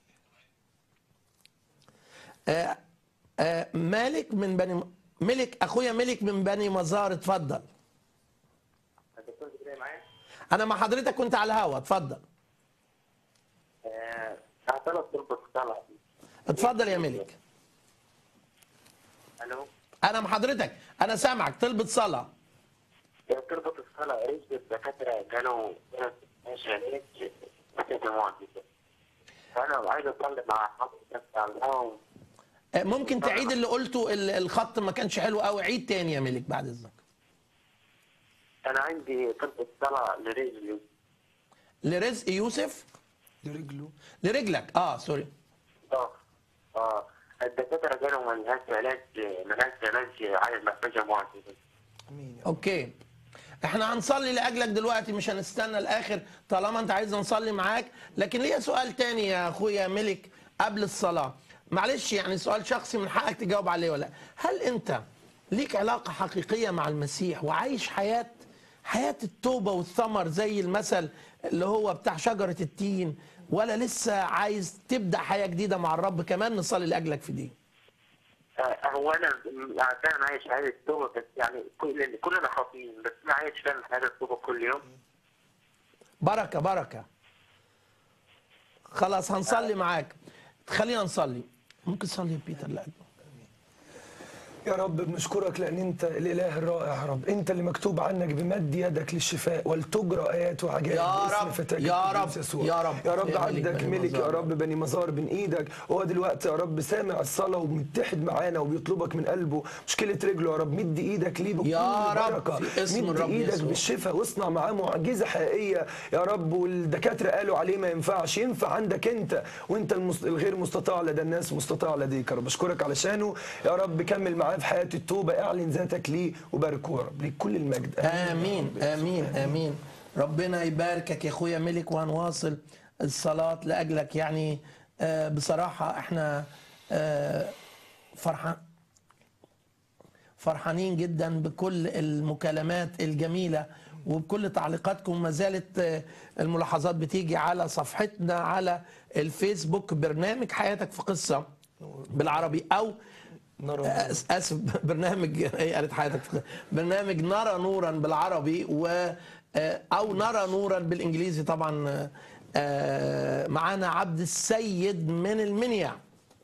آه، آه، مالك من بني ملك اخويا ملك من بني مزار اتفضل الدكتور جبريل معايا انا مع حضرتك كنت على الهوا اتفضل آه، اعترض تربط الصلاة اتفضل يا ملك الو انا مع حضرتك انا سامعك طلبة صلاة تربط الصلاة رئيس الدكاترة قالوا ماشي عليك معجزة فأنا عايز أصلي مع حضرتك على الهوا آه، ممكن تعيد اللي قلته ال- الخط ما كانش حلو قوي عيد تاني يا ملك بعد اذنك أنا عندي طلبة صلاة لرجلي لرزق يوسف لرجله لرجلك اه سوري اه اه الدكاترة قالوا ملهاش علاج ملهاش علاج عايز محتاجة معجزة امين يا رب. اوكي احنا هنصلي لاجلك دلوقتي مش هنستنى الاخر طالما انت عايزنا نصلي معاك لكن ليا سؤال تاني يا اخويا ملك قبل الصلاه معلش يعني سؤال شخصي من حقك تجاوب عليه ولا لأ. هل انت ليك علاقه حقيقيه مع المسيح وعايش حياه حياه التوبه والثمر زي المثل اللي هو بتاع شجره التين ولا لسه عايز تبدا حياه جديده مع الرب كمان نصلي لاجلك في دي آه، هو انا يعني فعلا عايش حياه التوبه بس يعني كل كلنا خاطئين بس انا عايش فعلا حياه التوبه كل يوم بركه بركه خلاص هنصلي معاك خلينا نصلي ممكن تصلي يا بيتر لا يا رب بنشكرك لان انت الاله الرائع يا رب انت اللي مكتوب عنك بمد يدك للشفاء ولتجرى ايات وعجائب يا باسم رب، فتاك يا القدوس رب، يسوع. يا رب. يا رب يا ملك عندك بني ملك يا مزار. رب بني مزار بين ايدك هو دلوقتي يا رب سامع الصلاه ومتحد معانا وبيطلبك من قلبه مشكله رجله يا رب مد ايدك ليه بكل يا رب، بركه في اسم مد الرب ايدك يسوع. بالشفاء واصنع معاه معجزه حقيقيه يا رب والدكاتره قالوا عليه ما ينفعش ينفع عندك انت وانت المس- الغير مستطاع لدى الناس مستطاع لديك يا رب اشكرك علشانه يا رب كمل معاه في حياه التوبه اعلن ذاتك ليه وباركه يا رب ليك كل المجد امين امين امين ربنا يباركك يا اخويا ملك وهنواصل الصلاه لاجلك يعني آه، بصراحه احنا آه، فرحان فرحانين جدا بكل المكالمات الجميله وبكل تعليقاتكم ما زالت آه، الملاحظات بتيجي على صفحتنا على الفيسبوك برنامج حياتك في قصه بالعربي او نرى آس- اسف برنامج هي قالت حياتك في- برنامج نرى نورا بالعربي و آه، او نرى نورا بالانجليزي طبعا آه، آه، معانا عبد السيد من المنيا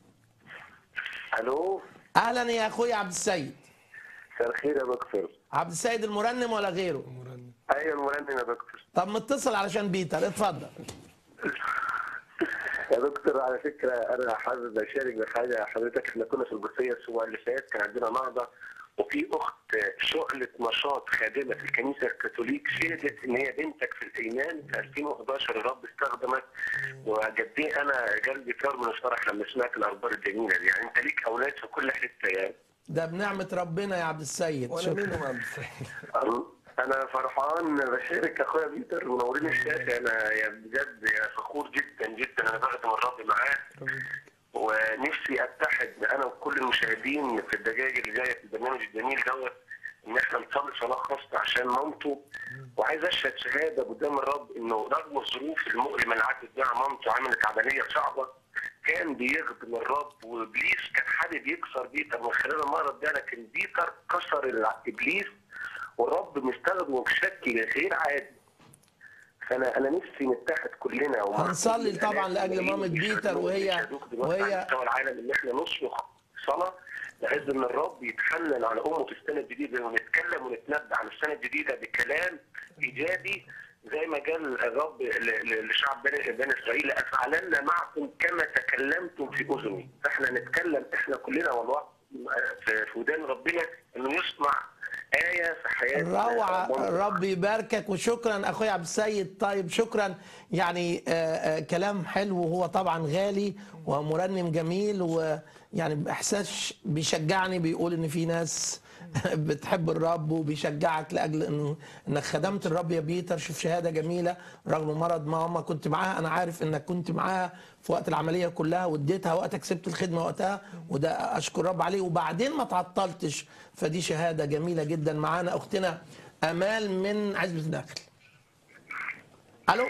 الو اهلا يا اخويا عبد السيد مساء الخير يا دكتور عبد السيد المرنم ولا غيره ايوه المرنم يا دكتور طب متصل علشان بيتر اتفضل يا دكتور على فكره انا حابب اشارك بحاجه حضرتك احنا كنا في البصيه الاسبوع اللي فات كان عندنا نهضه وفي اخت شغله نشاط خادمه في الكنيسه الكاثوليك شهدت ان هي بنتك في الايمان في 2011 الرب استخدمك وقد ايه انا قلبي طار من الفرح لما سمعت الاخبار الجميله دي يعني انت ليك اولاد في كل حته يعني ده بنعمه ربنا يا عبد السيد وانا شكرا منهم عبد السيد انا فرحان بشارك اخويا بيتر منورين الشاشه انا يا بجد يا فخور جدا جدا انا بخدم الرب معاه ونفسي اتحد انا وكل المشاهدين في الدقائق اللي جايه في البرنامج الجميل دوت ان احنا نصلي صلاه خاصه عشان مامته وعايز اشهد شهاده قدام الرب انه رغم الظروف المؤلمه اللي عدت بيها مامته عملت عمليه صعبه كان بيخدم الرب وابليس كان حابب يكسر بيتر من خلال المرض ده لكن بيتر كسر الع- ابليس والرب مستخدمه بشكل غير عادي فانا انا نفسي نتحد كلنا ومع هنصلي كل طبعاً الآلاف لأجل الملايين مامة اللي بيتر بيشاهدوك- وهي- بيشاهدوك دلوقتي وهي- على مستوى العالم ان احنا نصرخ صلاه بحيث ان الرب يتحنن على امه في السنه الجديده ونتكلم ونتنبأ عن السنه الجديده بكلام ايجابي زي ما قال الرب ل- ل- لشعب بني, بني اسرائيل افعلن معكم كما تكلمتم في اذني فاحنا نتكلم احنا كلنا والله في في ودان ربنا انه يصنع ايه في حياه روعة مامته. الرب يباركك وشكرا اخويا عبد السيد طيب شكرا يعني آه، آه، كلام حلو وهو طبعا غالي ومرنم جميل ويعني باحساس بيشجعني بيقول ان في ناس بتحب الرب وبيشجعك لاجل انه انك خدمت الرب يا بيتر شوف شهاده جميله رغم مرض ماما كنت معاها انا عارف انك كنت معاها في وقت العمليه كلها واديتها وقتك سبت الخدمه وقتها وده اشكر الرب عليه وبعدين ما تعطلتش فدي شهاده جميله جدا معانا اختنا امال من عزبه الداخل الو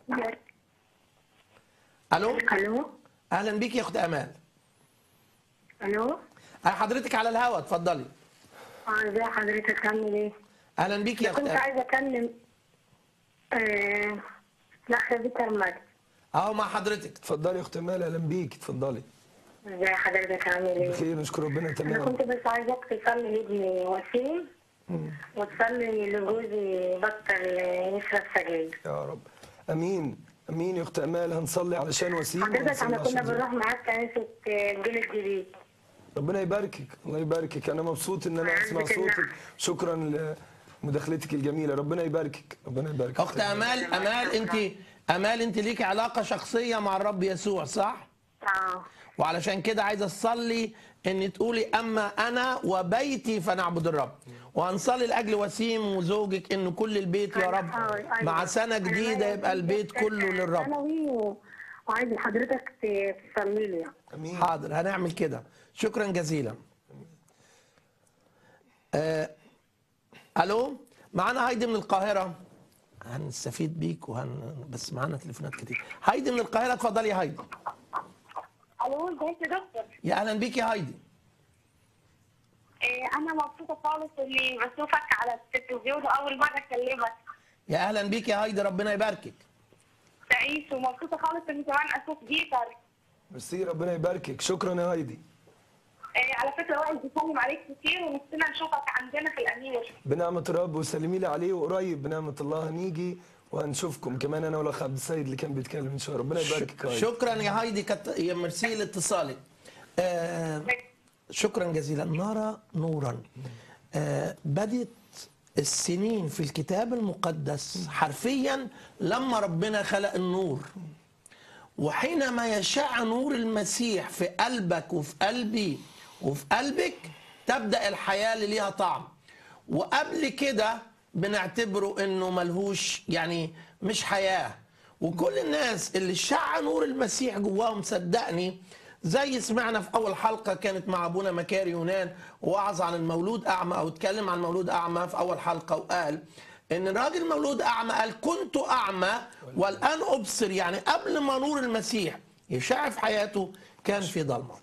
الو الو اهلا بيك يا اخت امال الو أه، حضرتك على الهوا اتفضلي اه ازي حضرتك عامل ايه؟ اهلا بيك يا اخت كنت امال عايزه اكلم آه... الاخ بيتر مجد اهو مع حضرتك اتفضلي يا اخت مال اهلا بيك اتفضلي ازي حضرتك عامل ايه؟ بخير نشكر ربنا انا تمام كنت بس عايزاك تصلي لابني وسيم وتصلي لجوزي بطل يشرب سجاير يا رب امين امين يا اخت امال هنصلي علشان وسيم حضرتك وهنصلي احنا كنا عشان زوجك. بنروح معاك كنيسه آه، الجيل الجديد ربنا يباركك الله يباركك انا مبسوط ان انا اسمع عزك الله. صوتك شكرا لمداخلتك الجميله ربنا يباركك ربنا يباركك اخت امال امال انت امال انت ليك علاقه شخصيه مع الرب يسوع صح اه وعلشان كده عايزه اصلي ان تقولي اما انا وبيتي فنعبد الرب وهنصلي لاجل وسيم وزوجك ان كل البيت يا رب أيوة. مع سنه جديده يبقى البيت كله للرب ثانوي و- وعايز حضرتك ت- تصلي لي امين حاضر هنعمل كده شكرا جزيلا آه. الو معانا هايدي من القاهره هنستفيد بيك وهن بس معانا تليفونات كتير هايدي من القاهره اتفضلي يا هايدي الو ازيك يا دكتور يا اهلا بيك يا هايدي إيه انا مبسوطه خالص اني بشوفك على التلفزيون واول مره اكلمك يا اهلا بيك يا هايدي ربنا يباركك تعيش ومبسوطه خالص اني كمان اشوف بيتر ميرسي ربنا يباركك شكرا يا هايدي آه، على فكره واحد بيسلم عليك كتير ونفسنا نشوفك عندنا في الامير بنعمه الرب وسلمي لي عليه وقريب بنعمه الله هنيجي وهنشوفكم كمان انا والاخ عبد السيد اللي كان بيتكلم ان شاء الله ربنا يباركك يا هايدي. شكرا يا هايدي كت... يا ميرسي لاتصالك آه شكرا جزيلا نرى نورا آه بدت السنين في الكتاب المقدس حرفيا لما ربنا خلق النور وحينما يشع نور المسيح في قلبك وفي قلبي وفي قلبك تبدا الحياه اللي ليها طعم وقبل كده بنعتبره انه ملهوش يعني مش حياه وكل الناس اللي شع نور المسيح جواهم صدقني زي سمعنا في اول حلقه كانت مع ابونا مكاري يونان وعظ عن المولود اعمى او اتكلم عن المولود اعمى في اول حلقه وقال ان الراجل مولود اعمى قال كنت اعمى والان ابصر يعني قبل ما نور المسيح يشع في حياته كان في ضلمه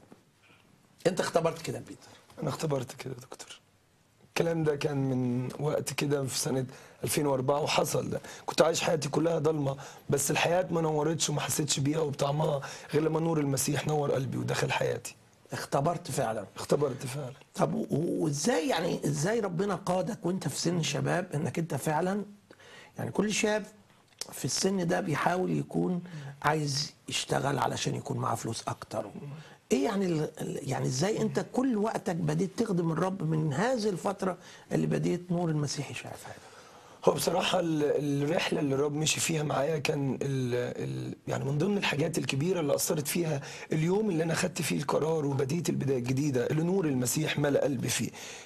انت اختبرت كده يا بيتر انا اختبرت كده يا دكتور الكلام ده كان من وقت كده في سنه 2004 وحصل ده كنت عايش حياتي كلها ضلمه بس الحياه ما نورتش وما حسيتش بيها وبطعمها غير لما نور المسيح نور قلبي ودخل حياتي اختبرت فعلا اختبرت فعلا طب و- وازاي يعني ازاي ربنا قادك وانت في سن شباب انك انت فعلا يعني كل شاب في السن ده بيحاول يكون عايز يشتغل علشان يكون معاه فلوس اكتر ايه يعني ال- ال- يعني ازاي انت كل وقتك بديت تخدم الرب من هذه الفتره اللي بديت نور المسيح يشع في حياتك هو بصراحة ال- الرحلة اللي الرب مشي فيها معايا كان ال ال يعني من ضمن الحاجات الكبيرة اللي أثرت فيها اليوم اللي أنا خدت فيه القرار وبديت البداية الجديدة اللي نور المسيح ملأ قلبي فيه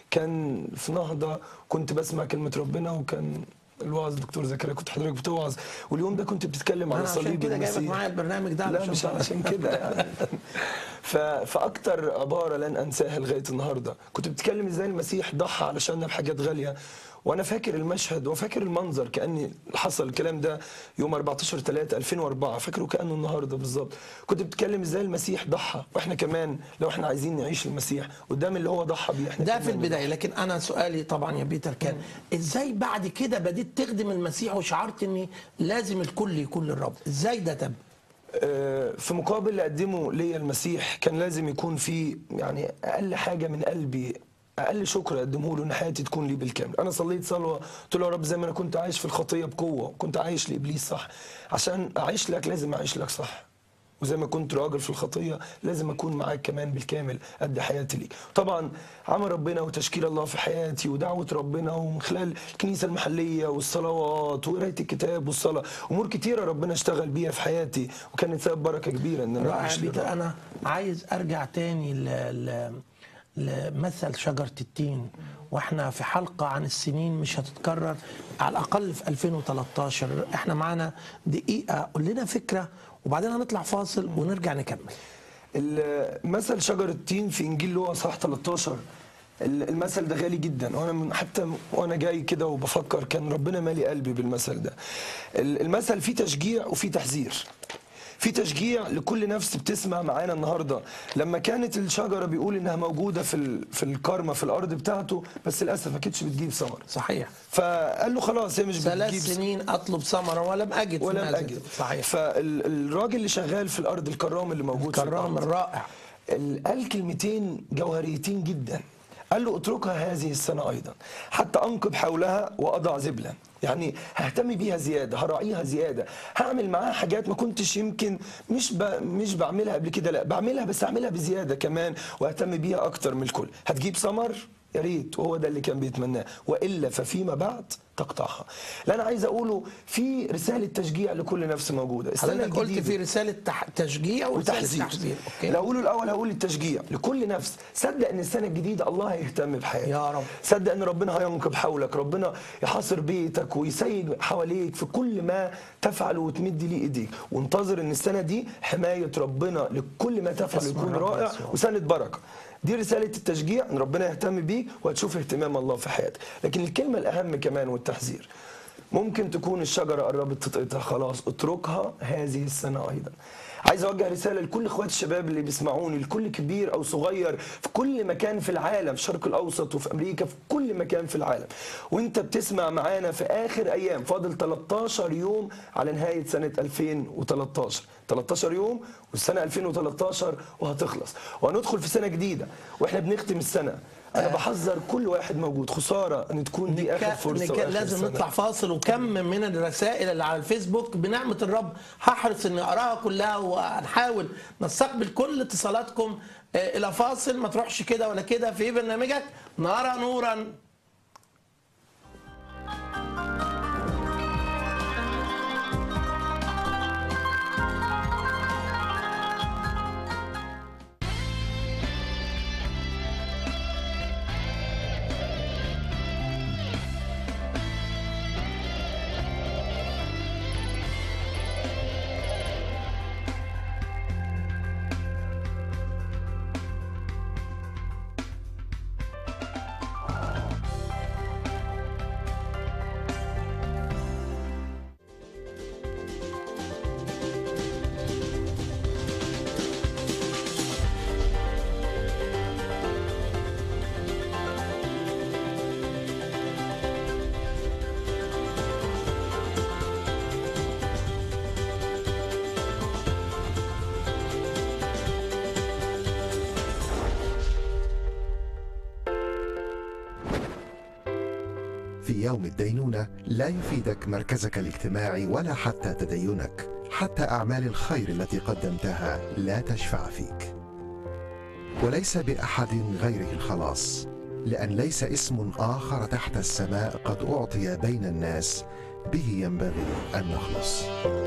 كان في نهضة كنت بسمع كلمة ربنا وكان الوعظ دكتور زكريا كنت حضرتك بتوعظ واليوم ده كنت بتتكلم على انا عشان صليب كده جايبك المسيح معايا البرنامج ده لا علشان مش تعرف. علشان كده يعني ف... فاكتر عباره لن انساها لغايه النهارده كنت بتتكلم ازاي المسيح ضحى علشاننا بحاجات غاليه وانا فاكر المشهد وفاكر المنظر كاني حصل الكلام ده يوم 14 3 2004 فاكره كانه النهارده بالظبط كنت بتتكلم ازاي المسيح ضحى واحنا كمان لو احنا عايزين نعيش المسيح قدام اللي هو ضحى بيه احنا ده في كمان البدايه لكن انا سؤالي طبعا يا بيتر كان ازاي بعد كده بديت تخدم المسيح وشعرت ان لازم الكل يكون للرب ازاي ده تم آه، في مقابل اللي قدمه ليا المسيح كان لازم يكون في يعني اقل حاجه من قلبي اقل شكر اقدمه له ان حياتي تكون لي بالكامل انا صليت صلوه قلت له يا رب زي ما انا كنت عايش في الخطيه بقوه كنت عايش لابليس صح عشان اعيش لك لازم اعيش لك صح وزي ما كنت راجل في الخطيه لازم اكون معاك كمان بالكامل قد حياتي ليك طبعا عمل ربنا وتشكيل الله في حياتي ودعوه ربنا ومن خلال الكنيسه المحليه والصلوات وقرايه الكتاب والصلاه امور كتيره ربنا اشتغل بيها في حياتي وكانت سبب بركه كبيره ان انا رائع اعيش بيتر للرب. انا عايز ارجع تاني ل... ل... لمثل شجره التين واحنا في حلقه عن السنين مش هتتكرر على الاقل في 2013 احنا معانا دقيقه قول لنا فكره وبعدين هنطلع فاصل ونرجع نكمل مثل شجر التين في انجيل لوقا صح 13 ال- المثل ده غالي جدا وانا من حتى وانا جاي كده وبفكر كان ربنا مالي قلبي بالمثل ده ال- المثل فيه تشجيع وفيه تحذير في تشجيع لكل نفس بتسمع معانا النهارده لما كانت الشجره بيقول انها موجوده في ال- في الكرمه في الارض بتاعته بس للاسف ما كانتش بتجيب ثمر صحيح فقال له خلاص هي مش ثلاث بتجيب سنين اطلب ثمره ولم اجد ولا فماذا اجد صحيح فالراجل اللي شغال في الارض الكرام اللي موجود في كرام الأرض. الرائع ال- قال كلمتين جوهريتين جدا قال له اتركها هذه السنة أيضا حتى أنقب حولها وأضع زبلا يعني ههتم بيها زيادة هراعيها زيادة هعمل معاها حاجات ما كنتش يمكن مش ب... مش بعملها قبل كده لا بعملها بس أعملها بزيادة كمان وأهتم بيها أكتر من الكل هتجيب ثمر يا ريت وهو ده اللي كان بيتمناه والا ففيما بعد تقطعها اللي انا عايز اقوله في رساله تشجيع لكل نفس موجوده السنة حضرتك قلت الجديدة. في رساله تح... تشجيع ورساله وتحذير تحذير اوكي لو اقوله الاول هقول التشجيع لكل نفس صدق ان السنه الجديده الله هيهتم بحياتك يا رب. صدق ان ربنا هينقب حولك ربنا يحاصر بيتك ويسيج حواليك في كل ما تفعل وتمد ليه ايديك وانتظر ان السنه دي حمايه ربنا لكل ما تفعل اسم يكون الرب رائع يسوع. وسنه بركه دي رسالة التشجيع ان ربنا يهتم بيك وهتشوف اهتمام الله في حياتك لكن الكلمة الأهم كمان والتحذير ممكن تكون الشجرة قربت تتقطع خلاص اتركها هذه السنة أيضا عايز اوجه رساله لكل اخوات الشباب اللي بيسمعوني لكل كبير او صغير في كل مكان في العالم في الشرق الاوسط وفي امريكا في كل مكان في العالم وانت بتسمع معانا في اخر ايام فاضل 13 يوم على نهايه سنه 2013 13 يوم والسنه 2013 وهتخلص وهندخل في سنه جديده واحنا بنختم السنه انا بحذر كل واحد موجود خساره ان تكون دي اخر نكا- فرصه نكا- وآخر لازم سنة. نطلع فاصل وكم من الرسائل اللي على الفيسبوك بنعمة الرب هحرص اني اقراها كلها وهنحاول نستقبل كل اتصالاتكم آه، الى فاصل ما تروحش كده ولا كده في برنامجك نرى نورا في يوم الدينونة لا يفيدك مركزك الاجتماعي ولا حتى تدينك حتى أعمال الخير التي قدمتها لا تشفع فيك وليس بأحد غيره الخلاص لأن ليس اسم آخر تحت السماء قد أعطي بين الناس به ينبغي أن نخلص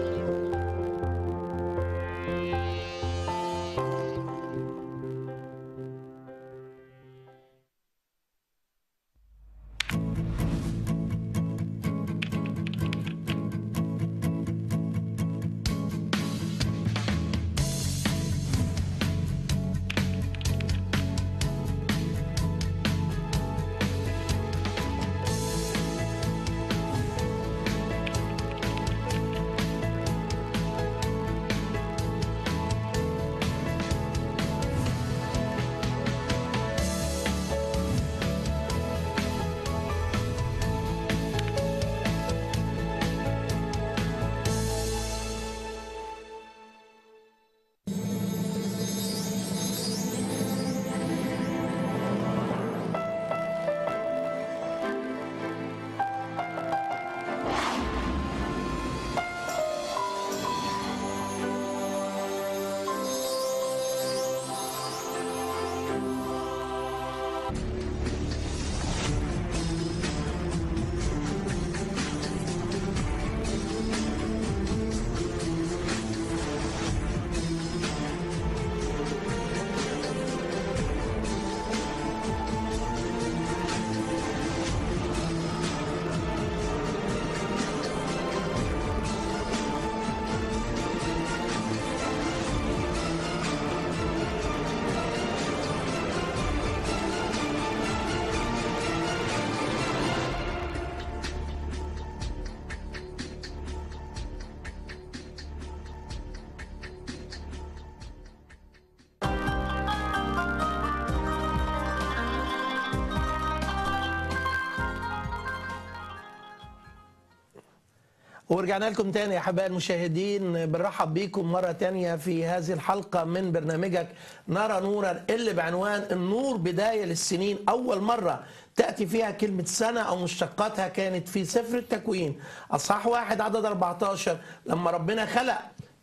ورجعنا لكم تاني يا حبايب المشاهدين بنرحب بيكم مرة تانية في هذه الحلقة من برنامجك نرى نورا اللي بعنوان النور بداية للسنين أول مرة تأتي فيها كلمة سنة أو مشتقاتها كانت في سفر التكوين أصحاح واحد عدد 14 لما ربنا خلق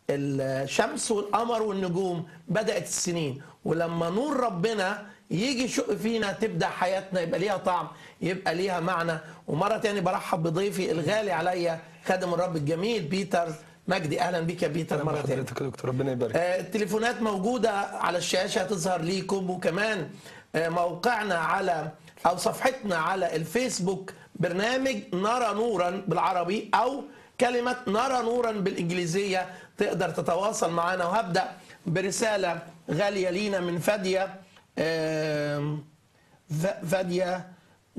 الشمس والقمر والنجوم بدأت السنين ولما نور ربنا يجي يشق فينا تبدأ حياتنا يبقى ليها طعم يبقى ليها معنى ومرة تاني برحب بضيفي الغالي عليا خادم الرب الجميل بيتر مجدي أهلا بك يا بيتر مرة تاني حضرتك يا دكتور ربنا يبارك آه، التليفونات موجودة على الشاشة هتظهر ليكم وكمان آه، موقعنا على أو صفحتنا على الفيسبوك برنامج نرى نورا بالعربي أو كلمة نرى نورا بالإنجليزية تقدر تتواصل معنا وهبدأ برسالة غالية لينا من فادية آم، ف- فادية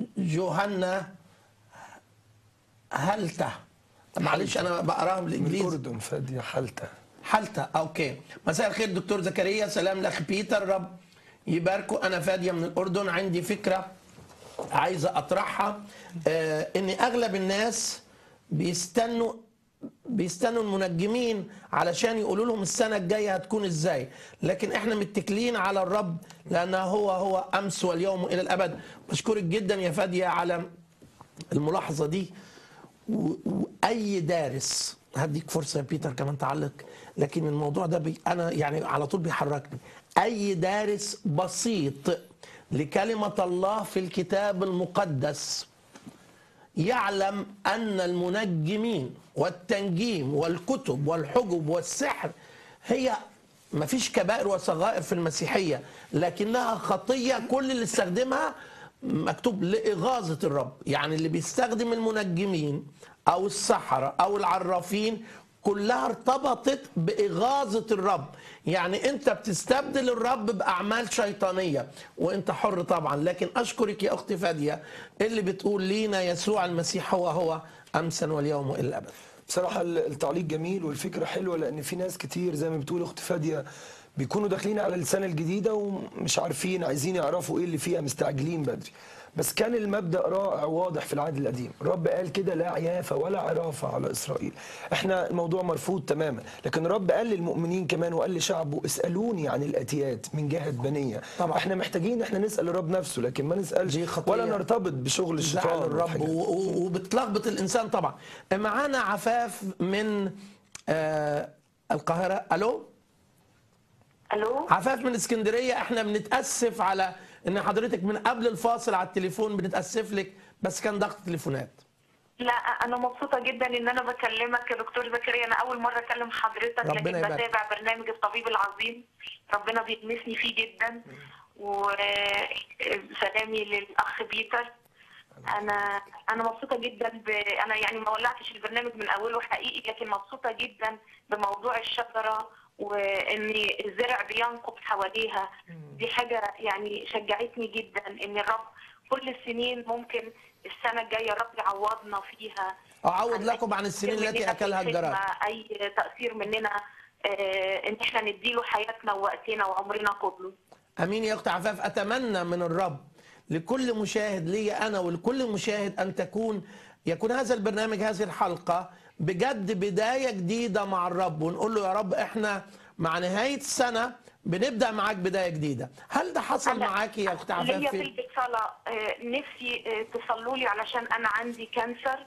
جوهنا هلته معلش أنا بقراها من بالإنجليزي الاردن فاديه حالته حالته اوكي مساء الخير دكتور زكريا سلام لاخ بيتر رب يباركوا انا فاديه من الاردن عندي فكره عايزه اطرحها آه ان اغلب الناس بيستنوا بيستنوا المنجمين علشان يقولوا لهم السنة الجاية هتكون ازاي لكن احنا متكلين على الرب لأنه هو هو أمس واليوم إلى الأبد بشكرك جدا يا فادية على الملاحظة دي و- وأي دارس هديك فرصة يا بيتر كمان تعلق لكن الموضوع ده بي أنا يعني على طول بيحركني أي دارس بسيط لكلمة الله في الكتاب المقدس يعلم أن المنجمين والتنجيم والكتب والحجب والسحر هي ما فيش كبائر وصغائر في المسيحية لكنها خطية كل اللي استخدمها مكتوب لإغاظة الرب يعني اللي بيستخدم المنجمين أو السحرة أو العرافين كلها ارتبطت بإغاظة الرب يعني أنت بتستبدل الرب بأعمال شيطانية وأنت حر طبعا لكن أشكرك يا أختي فادية اللي بتقول لينا يسوع المسيح هو هو أمسا واليوم وإلى الأبد بصراحة التعليق جميل والفكرة حلوة لأن في ناس كتير زي ما بتقول أخت فادية بيكونوا داخلين على السنة الجديدة ومش عارفين عايزين يعرفوا إيه اللي فيها مستعجلين بدري بس كان المبدأ رائع واضح في العهد القديم الرب قال كده لا عيافة ولا عرافة على إسرائيل احنا الموضوع مرفوض تماما لكن الرب قال للمؤمنين كمان وقال لشعبه اسألوني عن الآتيات من جهة بنية طبعا. احنا محتاجين احنا نسأل الرب نفسه لكن ما نسألش دي خطية. ولا نرتبط بشغل الشيطان زعل الرب والحاجات. و- و- وبتلخبط الإنسان طبعا معانا عفاف من آه القاهرة ألو الو عفاف من اسكندريه احنا بنتاسف على ان حضرتك من قبل الفاصل على التليفون بنتاسف لك بس كان ضغط تليفونات لا انا مبسوطه جدا ان انا بكلمك يا دكتور زكريا انا اول مره اكلم حضرتك ربنا لكن يبارك. بتابع برنامج الطبيب العظيم ربنا بيلمسني فيه جدا وسلامي للاخ بيتر انا انا مبسوطه جدا ب... انا يعني ما ولعتش البرنامج من اوله حقيقي لكن مبسوطه جدا بموضوع الشجره وان الزرع بينقب حواليها دي حاجه يعني شجعتني جدا ان الرب كل السنين ممكن السنه الجايه الرب يعوضنا فيها اعوض لكم عن السنين تأثير التي مننا في اكلها الجراد الخدمة، اي تاثير مننا آه، ان احنا نديله حياتنا ووقتنا وعمرنا كله امين يا اخت عفاف اتمنى من الرب لكل مشاهد لي انا ولكل مشاهد ان تكون يكون هذا البرنامج هذه الحلقه بجد بدايه جديده مع الرب ونقول له يا رب احنا مع نهايه السنه بنبدا معاك بدايه جديده هل ده حصل أنا معاكي يا اخت عفاف ليا في طلبة صلاة آه، نفسي آه، تصلوا لي علشان أنا عندي كانسر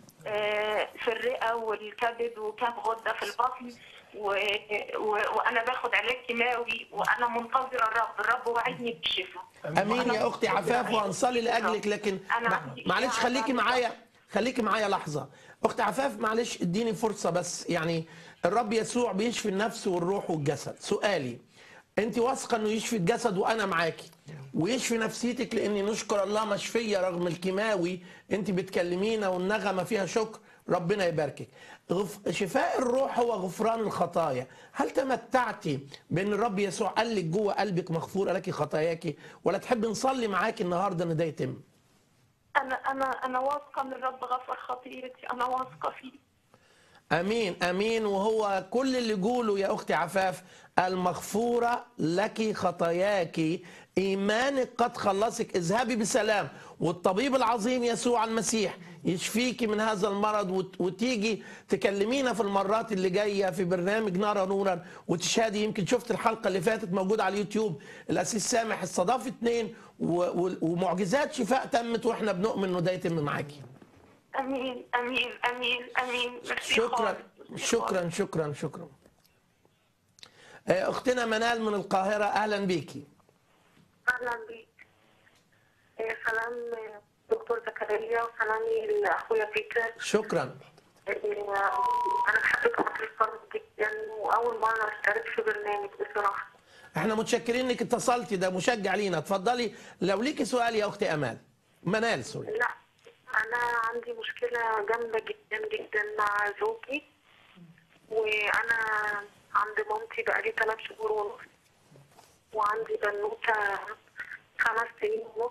آه، في الرئة والكبد وكام غدة في البطن و... و... وأنا باخد علاج كيماوي وأنا منتظرة الرب الرب وعدني بالشفاء امين يا اختي عفاف وهنصلي لاجلك لكن أنا مع- عندي معلش إشاعة خليكي بعد معايا خليكي معايا لحظه اخت عفاف معلش اديني فرصه بس يعني الرب يسوع بيشفي النفس والروح والجسد سؤالي انت واثقه انه يشفي الجسد وانا معاكي ويشفي نفسيتك لاني نشكر الله مشفيه رغم الكيماوي انت بتكلمينا والنغمه فيها شكر ربنا يباركك غف... شفاء الروح هو غفران الخطايا هل تمتعتي بان الرب يسوع قال لك جوه قلبك مغفوره لك خطاياك ولا تحب نصلي معاكي النهارده ان ده يتم أنا أنا أنا واثقة إن الرب غفر خطيئتي أنا واثقة فيه امين امين وهو كل اللي يقوله يا اختي عفاف المغفوره لك خطاياك ايمانك قد خلصك اذهبي بسلام والطبيب العظيم يسوع المسيح يشفيك من هذا المرض وت- وتيجي تكلمينا في المرات اللي جايه في برنامج نرى نورا وتشهدي يمكن شفت الحلقه اللي فاتت موجوده على اليوتيوب الاسيس سامح استضاف اتنين و- و- ومعجزات شفاء تمت واحنا بنؤمن انه ده يتم معاكي أمين أمين أمين أمين ميرسي شكرا خالص. ميرسي شكرا شكرا شكرا آه، اختنا منال من القاهره اهلا بيكي اهلا بيك إيه، سلام دكتور زكريا وسلامي لاخويا بيتر شكرا إيه، انا بحبك خالص جدا واول مره اشترك في برنامج بصراحه احنا متشكرين انك اتصلتي ده مشجع لينا اتفضلي لو ليكي سؤال يا اختي امال منال سوري لا انا عندي مشكله جامده جدا جدا مع زوجي وانا عند مامتي بقالي ثلاث شهور ونص وعندي بنوته خمس سنين ونص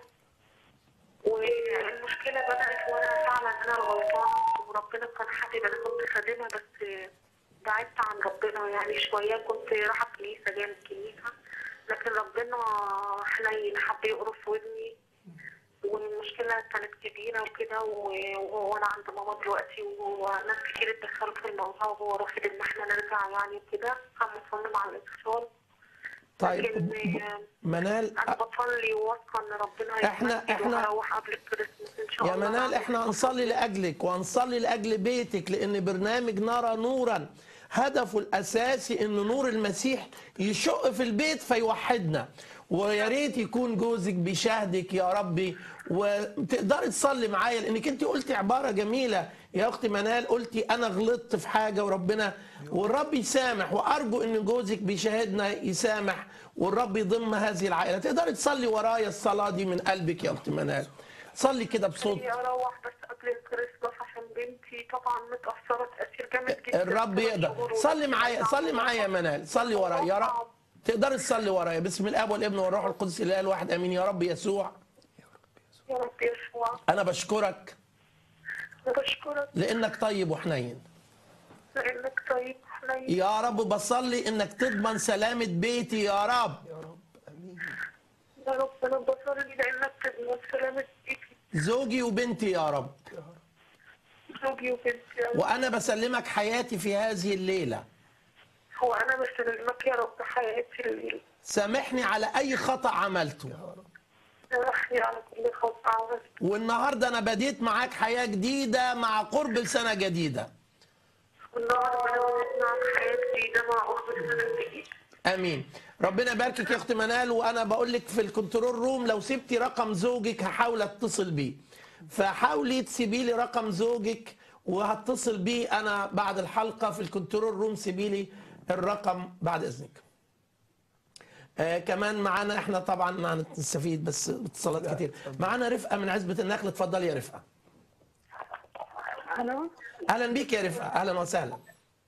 والمشكله بدات وانا فعلا انا الغلطانه وربنا كان حابب انا كنت خادمه بس بعدت عن ربنا يعني شوية كنت رايحة الكنيسة جاية من الكنيسة لكن ربنا حنين حب يقرص ودني والمشكلة كانت كبيرة وكده و- وأنا عند ماما دلوقتي وناس كتير اتدخلوا في الموضوع وهو رافض إن احنا نرجع يعني وكده كان مصمم على الانفصال طيب لكن ب- ب- آه، منال أنا بصلي وواثقة إن ربنا إحنا- هيسمعني إحنا- وهروح قبل الكريسماس إن شاء يا الله منال احنا هنصلي لاجلك وهنصلي لاجل بيتك لان برنامج نرى نورا هدفه الاساسي ان نور المسيح يشق في البيت فيوحدنا ويا ريت يكون جوزك بيشاهدك يا ربي وتقدري تصلي معايا لانك انت قلتي عباره جميله يا اختي منال قلتي انا غلطت في حاجه وربنا والرب يسامح وارجو ان جوزك بيشاهدنا يسامح والرب يضم هذه العائله تقدري تصلي ورايا الصلاه دي من قلبك يا اختي منال صلي كده بصوت خليني اروح بس قبل الكريسماس عشان بنتي طبعا متاثره تاثير جامد جدا الرب ثلاث يقدر شهور صلي معايا ونص. صلي معايا يا منال صلي ورايا يا رب تقدري تصلي ورايا باسم الاب والابن والروح القدس الاله الواحد امين يا رب يسوع يا رب يسوع انا بشكرك بشكرك لانك طيب وحنين لانك طيب حنين يا رب بصلي انك تضمن سلامه بيتي يا رب يا رب امين يا رب انا بصلي لانك تضمن سلامه بيتي زوجي وبنتي يا رب يا رب زوجي وبنتي يا رب. وانا بسلمك حياتي في هذه الليله هو انا بسلمك يا رب حياتي الليل سامحني على اي خطا عملته سامحني على كل خطأ عملت والنهارده انا بديت معاك حياه جديده مع قرب لسنه جديده والنهارده انا بدأت معك حياه جديده مع قرب السنه الجديده امين ربنا يباركك يا اخت منال وانا بقول لك في الكنترول روم لو سبتي رقم زوجك هحاول اتصل بيه فحاولي تسيبي لي رقم زوجك وهتصل بيه انا بعد الحلقه في الكنترول روم سيبي لي الرقم بعد اذنك آه كمان معانا احنا طبعا هنستفيد بس اتصالات كتير معانا رفقه من عزبه النخل اتفضلي يا رفقه الو اهلا بيك يا رفقه اهلا وسهلا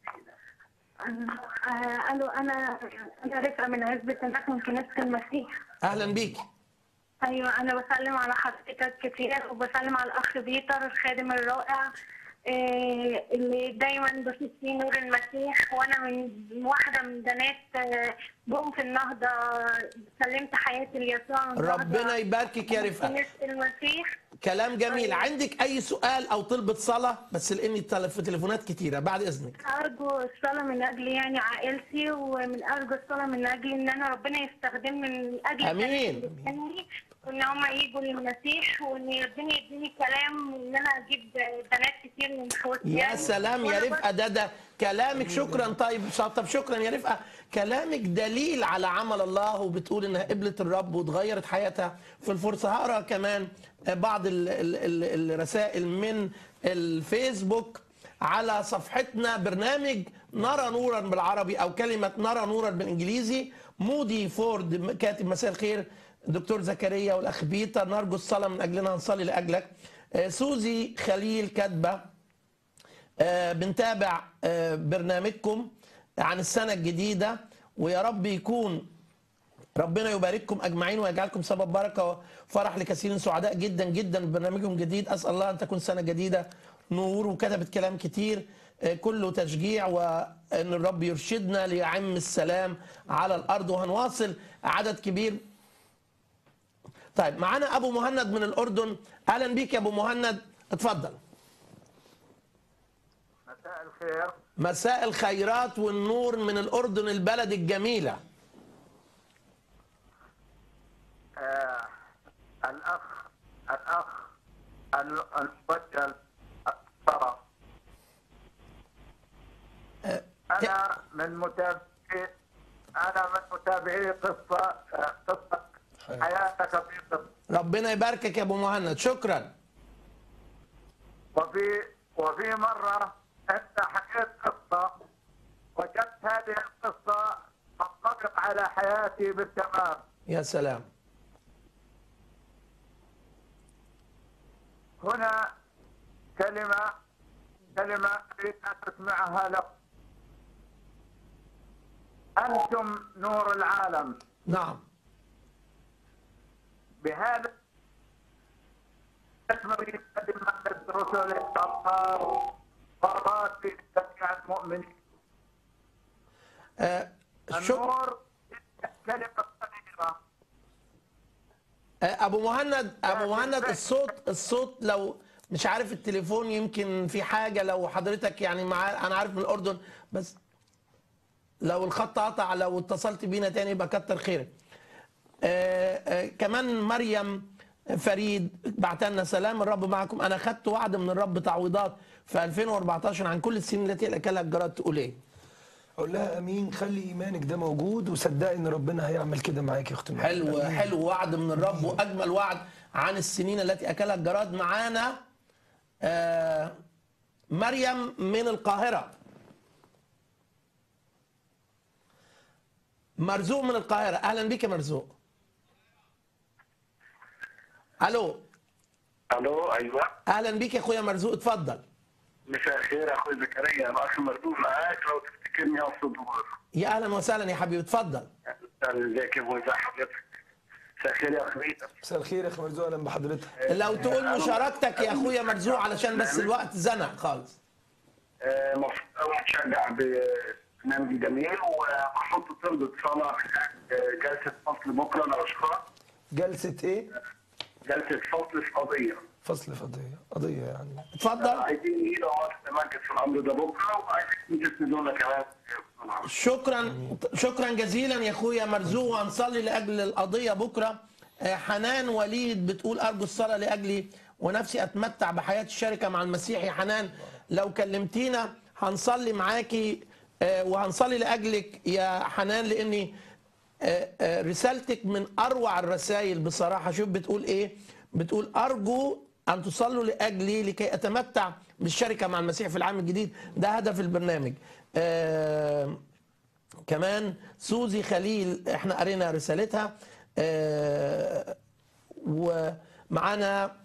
آه، الو انا انا رفقه من عزبه النخل من كنيسه المسيح اهلا بيك ايوه انا بسلم على حضرتك كتير وبسلم على الاخ بيتر الخادم الرائع آه، اللي دايما بشوف فيه نور المسيح وانا من واحده من بنات آه، جم في النهضه سلمت حياتي ليسوع النهضة ربنا يباركك يا من رفقه كنيسه المسيح كلام جميل عندك اي سؤال او طلبة صلاة بس لاني التل- في تليفونات كتيرة بعد اذنك أرجو الصلاة من أجل يعني عائلتي ومن أرجو الصلاة من أجل إن أنا ربنا يستخدمني من أجل آمين. الناس اللي بتستني، وإن هما يجوا للمسيح وإن ربنا يديني كلام إن أنا أجيب بنات كتير من خواتي يا يعني. سلام يا وأنا رفقة ده ده كلامك شكرا طيب طب شكرا يا رفقة كلامك دليل على عمل الله وبتقول انها قبلت الرب وتغيرت حياتها في الفرصة هقرا كمان بعض ال- ال- ال- الرسائل من الفيسبوك على صفحتنا برنامج نرى نورا بالعربي او كلمة نرى نورا بالانجليزي مودي فورد كاتب مساء الخير دكتور زكريا والاخ بيتر نرجو الصلاة من اجلنا نصلي لاجلك آه، سوزي خليل كاتبه آه، بنتابع آه، برنامجكم عن السنة الجديدة ويا رب يكون ربنا يبارككم أجمعين ويجعلكم سبب بركة وفرح لكثير سعداء جدا جدا ببرنامجكم الجديد أسأل الله أن تكون سنة جديدة نور وكتبت كلام كتير آه، كله تشجيع وأن الرب يرشدنا ليعم السلام على الأرض وهنواصل عدد كبير طيب معانا أبو مهند من الأردن أهلا بيك يا أبو مهند اتفضل مساء الخير مساء الخيرات والنور من الأردن البلد الجميلة آه الأخ الأخ المبجل الصرف أنا من متابعي أنا من متابعي قصة آه، قصة حياتك في قصة ربنا يباركك يا أبو مهند شكرا وفي وفي مرة أنت حكيت قصة وجدت هذه القصة تنطبق على حياتي بالتمام يا سلام هنا كلمة كلمة أريد أن تسمعها لك أنتم نور العالم نعم بهذا تسمى كلمة الرسل الله مرات في جميع المؤمنين آه، شك... النور كلمة صغيرة آه، ابو مهند ابو مهند الصوت الصوت لو مش عارف التليفون يمكن في حاجه لو حضرتك يعني مع انا عارف من الاردن بس لو الخط قطع لو اتصلت بينا تاني يبقى كتر خيرك آه، آه، كمان مريم فريد بعت لنا سلام الرب معكم انا خدت وعد من الرب تعويضات في 2014 عن كل السنين التي اكلها الجراد تقول ايه اقول لها امين خلي ايمانك ده موجود وصدقي ان ربنا هيعمل كده معاك يا اختي مريم. حلو أمين. حلو وعد من الرب واجمل وعد عن السنين التي اكلها الجراد معانا آه مريم من القاهره مرزوق من القاهره اهلا بك يا مرزوق الو الو ايوه اهلا بك يا اخويا مرزوق اتفضل مساء الخير اخوي زكريا انا اخي مردود معاك لو تفتكرني اقصد يا اهلا وسهلا يا حبيبي اتفضل ازيك يا ابو ازي حضرتك مساء الخير يا اخي بيتر مساء الخير يا اخي مرزوق اهلا بحضرتك لو تقول مشاركتك يا اخويا مرزوق علشان بس الوقت زنق خالص آه، مبسوط قوي متشجع ببرنامج جميل وبحط طلبة صلاة آه، جلسة فصل بكرة للأشخاص جلسه ايه جلسة فصل في قضية فصل في قضيه قضيه يعني اتفضل عايزين ايه لو تمركز في الأمر ده بكرة وعايزين تسندونا كمان شكرا شكرا جزيلا يا اخويا مرزوق وهنصلي لاجل القضيه بكره آه، حنان وليد بتقول ارجو الصلاه لاجلي ونفسي اتمتع بحياه الشركه مع المسيح يا حنان لو كلمتينا هنصلي معاكي آه، وهنصلي لاجلك يا حنان لاني آه، آه، رسالتك من اروع الرسائل بصراحه شوف بتقول ايه بتقول ارجو ان تصلوا لاجلي لكي اتمتع بالشركه مع المسيح في العام الجديد ده هدف البرنامج آه كمان سوزي خليل احنا قرينا رسالتها آه ومعانا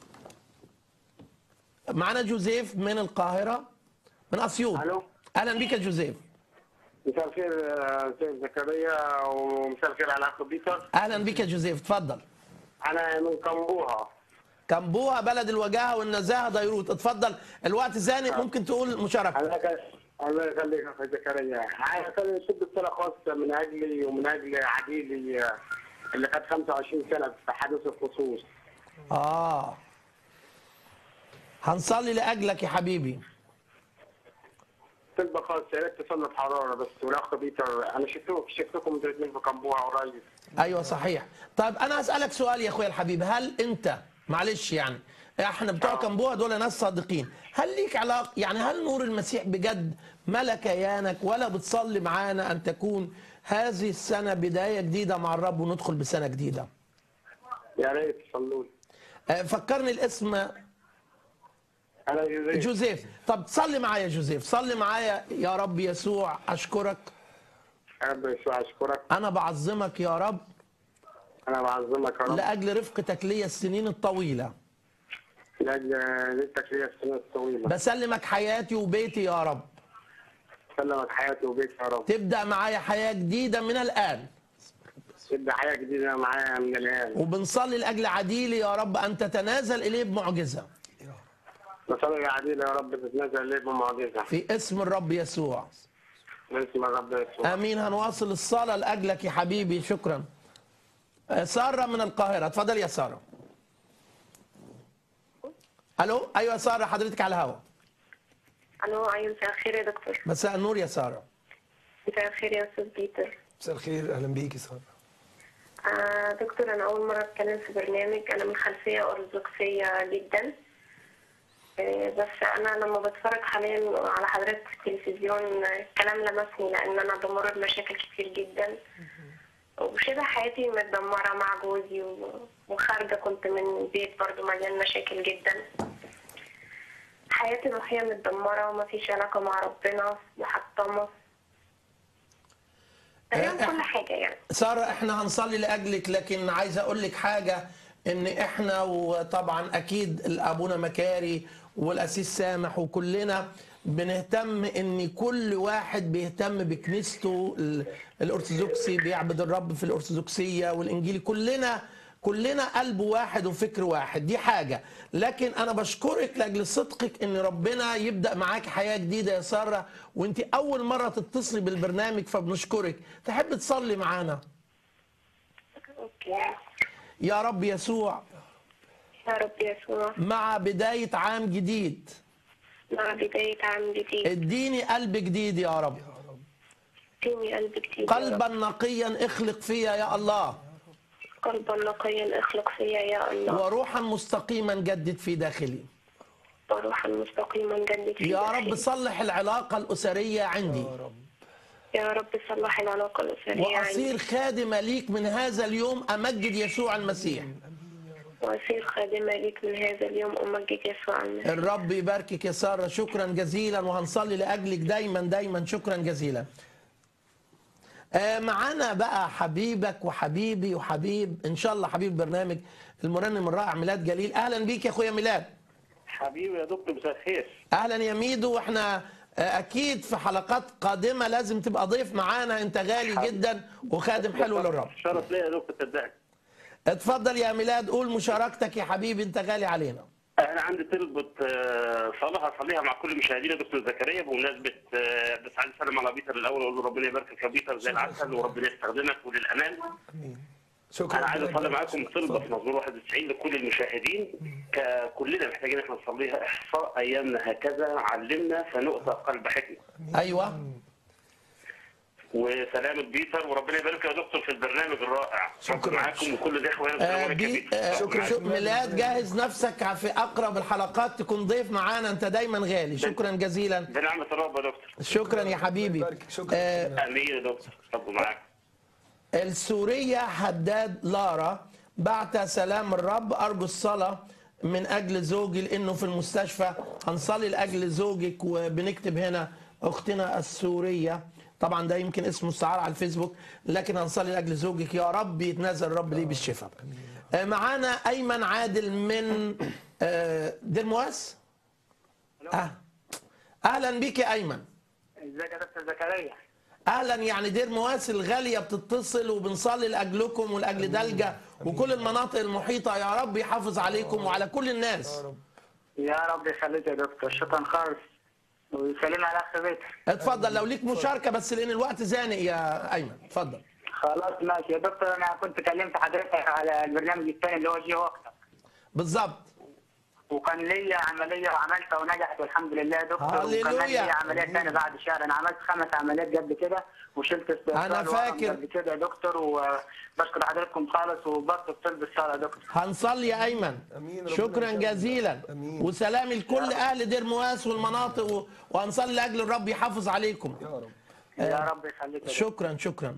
معانا جوزيف من القاهره من اسيوط الو اهلا بك يا جوزيف مساء الخير آه، سيد زكريا ومساء الخير على اخو بيتر اهلا بك يا جوزيف اتفضل انا من كمبوها كمبوها بلد الوجاهه والنزاهه ديروت اتفضل الوقت زانق ممكن تقول مشاركه الله يخليك الله يخليك يا اخي زكريا عايز اصلي شد صلاه خاصه من اجلي ومن اجل عديلي آه، اللي خد 25 سنه في حادث الخصوص اه هنصلي لاجلك يا حبيبي طب خاصه يا ريت تصلي حراره بس والاخ بيتر انا شفتكم شفتكم انتوا الاثنين في كمبوها قريب ايوه صحيح طيب انا هسالك سؤال يا اخويا الحبيب هل انت معلش يعني احنا بتوع كمبوها دول ناس صادقين هل ليك علاقه يعني هل نور المسيح بجد ملا كيانك ولا بتصلي معانا ان تكون هذه السنه بدايه جديده مع الرب وندخل بسنه جديده يا ريت تصلوا لي آه، فكرني الاسم انا جوزيف جوزيف طب صلي معايا جوزيف صلي معايا يا رب يسوع اشكرك رب يسوع اشكرك انا بعظمك يا رب انا بعظمك يا رب لاجل رفقتك لي السنين الطويله لاجل ليلتك ليا السنه الطويله بسلمك حياتي وبيتي يا رب سلمك حياتي وبيتي يا رب تبدا معايا حياه جديده من الان تبدا حياه جديده معايا من الان وبنصلي لاجل عديلي يا رب ان تتنازل اليه بمعجزه نصلي يا عديل يا رب تتنزل لي بمعجزه في اسم الرب يسوع باسم الرب يسوع امين هنواصل الصلاه لاجلك يا حبيبي شكرا آه، ساره من القاهره اتفضل يا ساره الو ايوه يا ساره حضرتك على الهوا الو ايوه مساء الخير يا دكتور مساء النور يا ساره مساء الخير يا استاذ بيتر مساء الخير اهلا بيكي ساره آه دكتور انا اول مره اتكلم في برنامج انا من خلفيه ارثوذكسيه جدا آه بس انا لما بتفرج حاليا على حضرتك في التلفزيون آه، الكلام لمسني لان انا بمر بمشاكل كتير جدا وشبه حياتي متدمره مع جوزي و- وخارجه كنت من بيت برضو مليان مشاكل جدا حياتي الروحيه متدمره ومفيش علاقه مع ربنا محطمه تقريبا كل حاجه يعني سارة احنا هنصلي لأجلك لكن عايز أقول لك حاجة إن احنا وطبعا أكيد الأبونا مكاري والأسيس سامح وكلنا بنهتم إن كل واحد بيهتم بكنيسته ال- الأرثوذكسي بيعبد الرب في الأرثوذكسية والإنجيلي كلنا كلنا قلب واحد وفكر واحد دي حاجة لكن أنا بشكرك لأجل صدقك إن ربنا يبدأ معاك حياة جديدة يا سارة وأنت أول مرة تتصلي بالبرنامج فبنشكرك تحب تصلي معانا اوكي يا رب يسوع يا رب يسوع مع بداية عام جديد مع بداية عام جديد اديني قلب جديد يا رب اديني قلب جديد يا رب. قلبا نقيا اخلق فيا يا الله قلبا نقيا اخلق فيا يا الله وروحا مستقيما جدد في داخلي وروحا مستقيما جدد في يا داخلي. رب صلح العلاقة الأسرية عندي يا رب صلح العلاقة الأسرية وأصير عندي خادمة ليك من هذا اليوم أمجد يسوع المسيح وأصير خادمة ليك من هذا اليوم أمجد يسوع المسيح الرب يباركك يا سارة شكرا جزيلا وهنصلي لأجلك دايما دايما شكرا جزيلا آه، معانا بقى حبيبك وحبيبي وحبيب ان شاء الله حبيب برنامج المرنم الرائع ميلاد جليل اهلا بيك يا اخويا ميلاد حبيبي يا دكتور مساء الخير اهلا يا ميدو واحنا آه، اكيد في حلقات قادمه لازم تبقى ضيف معانا انت غالي جدا وخادم حلو للرب شرف ليا يا دكتور صدقني اتفضل يا ميلاد قول مشاركتك يا حبيبي انت غالي علينا انا عندي طلبة آه، صلاة هصليها مع كل مشاهدينا دكتور زكريا بمناسبة آه، بس عايز اسلم على بيتر الاول واقول له ربنا يباركك يا بيتر زي العسل وربنا يستخدمك وللامان شكرا انا عايز ربنا اصلي يبارك معاكم فيك. طلبة في مزمور 91 لكل المشاهدين ك- كلنا محتاجين احنا نصليها احصاء ايامنا هكذا علمنا فنؤتى قلب حكمة ايوه وسلامة بيتر وربنا يبارك يا دكتور في البرنامج الرائع شكرا. معاكم وكل الاخوه هنا آه السلام عليكم يا بي بيتر. آه شكرا. شو ميلاد جهز نفسك في اقرب الحلقات تكون ضيف معانا انت دايما غالي شكرا جزيلا بنعمة الرب يا دكتور شكرا يا حبيبي يبارك. شكرا. آه امين يا دكتور رب معاك السورية حداد لارا بعت سلام الرب أرجو الصلاة من أجل زوجي لأنه في المستشفى هنصلي لأجل زوجك وبنكتب هنا أختنا السورية طبعا ده يمكن اسمه استعارة على الفيسبوك لكن هنصلي لأجل زوجك يا رب يتنازل الرب ليه بالشفاء آه، معانا أيمن عادل من آه، دير مواس آه. أهلا بيك يا أيمن ازيك يا دكتور زكريا اهلا يعني دير مواس الغاليه بتتصل وبنصلي لاجلكم ولاجل دلجه وكل المناطق المحيطه يا رب يحافظ عليكم وعلى كل الناس يا رب يخليك يا دكتور شكرا خالص وسلام على اخ بيتر اتفضل لو ليك مشاركه بس لان الوقت زانق يا ايمن اتفضل خلاص ماشي يا دكتور انا كنت كلمت حضرتك على البرنامج الثاني اللي هو جي وقتك بالظبط وكان ليا عمليه وعملتها ونجحت والحمد لله يا دكتور هللويا. وكمان ليا عمليه ثانيه بعد شهر انا عملت خمس عمليات قبل كده وشلت استئصال أنا وورم فاكر. قبل كده يا دكتور وبشكر حضرتكم خالص وبطلب طلب الصلاه يا دكتور هنصلي يا ايمن أمين. ربنا شكرا يسلمك. جزيلا أمين. وسلامي لكل اهل دير مواس والمناطق و- وهنصلي لاجل الرب يحافظ عليكم يا رب يا رب يخليك يا دكتور. شكرا شكرا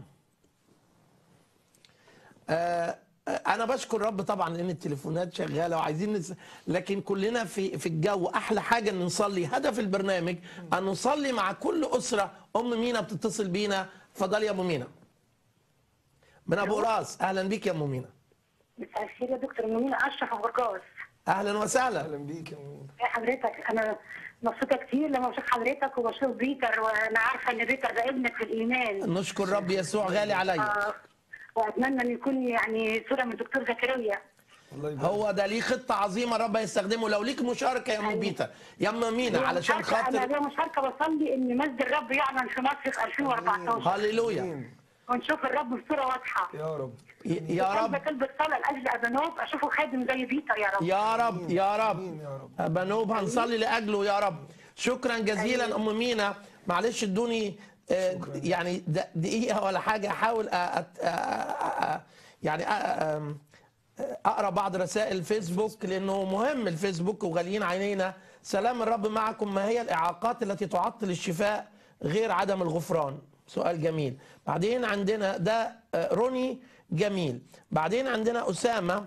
آه انا بشكر رب طبعا لان التليفونات شغاله وعايزين نس... لكن كلنا في في الجو احلى حاجه ان نصلي هدف البرنامج ان نصلي مع كل اسره ام مينا بتتصل بينا اتفضلي يا ابو مينا من ابو راس اهلا بيك يا ام مينا مساء الخير يا دكتور منير أشرف أبو رجاز اهلا وسهلا اهلا بيك يا مين يا حضرتك أنا مبسوطة كتير لما بشوف حضرتك وبشوف بيتر وأنا عارفة إن بيتر ده ابنك في الإيمان نشكر رب يسوع غالي عليا آه، وأتمنى إن يكون يعني صورة من دكتور زكريا الله يبارك هو ده ليه خطه عظيمه رب يستخدمه لو ليك مشاركه يا ام بيتر يا ام مينا علشان مشاركة- أنا خاطر ليا مشاركة بصلي إن مجد الرب يعلن في مصر في 2014 هللويا ونشوف الرب بصورة واضحة يا رب يا رب قلب الصلاة لأجل أبنوب أشوفه خادم زي بيتر يا رب يا رب يا رب امين يا رب بنوب هنصلي لاجله يا رب شكرا جزيلا ام مينا معلش ادوني آه، يعني د- دقيقه ولا حاجه احاول أ- أت- أ- أ- أ- يعني أ- أم- اقرا بعض رسائل الفيسبوك لانه مهم الفيسبوك وغاليين عينينا سلام الرب معكم ما هي الاعاقات التي تعطل الشفاء غير عدم الغفران سؤال جميل بعدين عندنا ده آه، روني جميل بعدين عندنا اسامه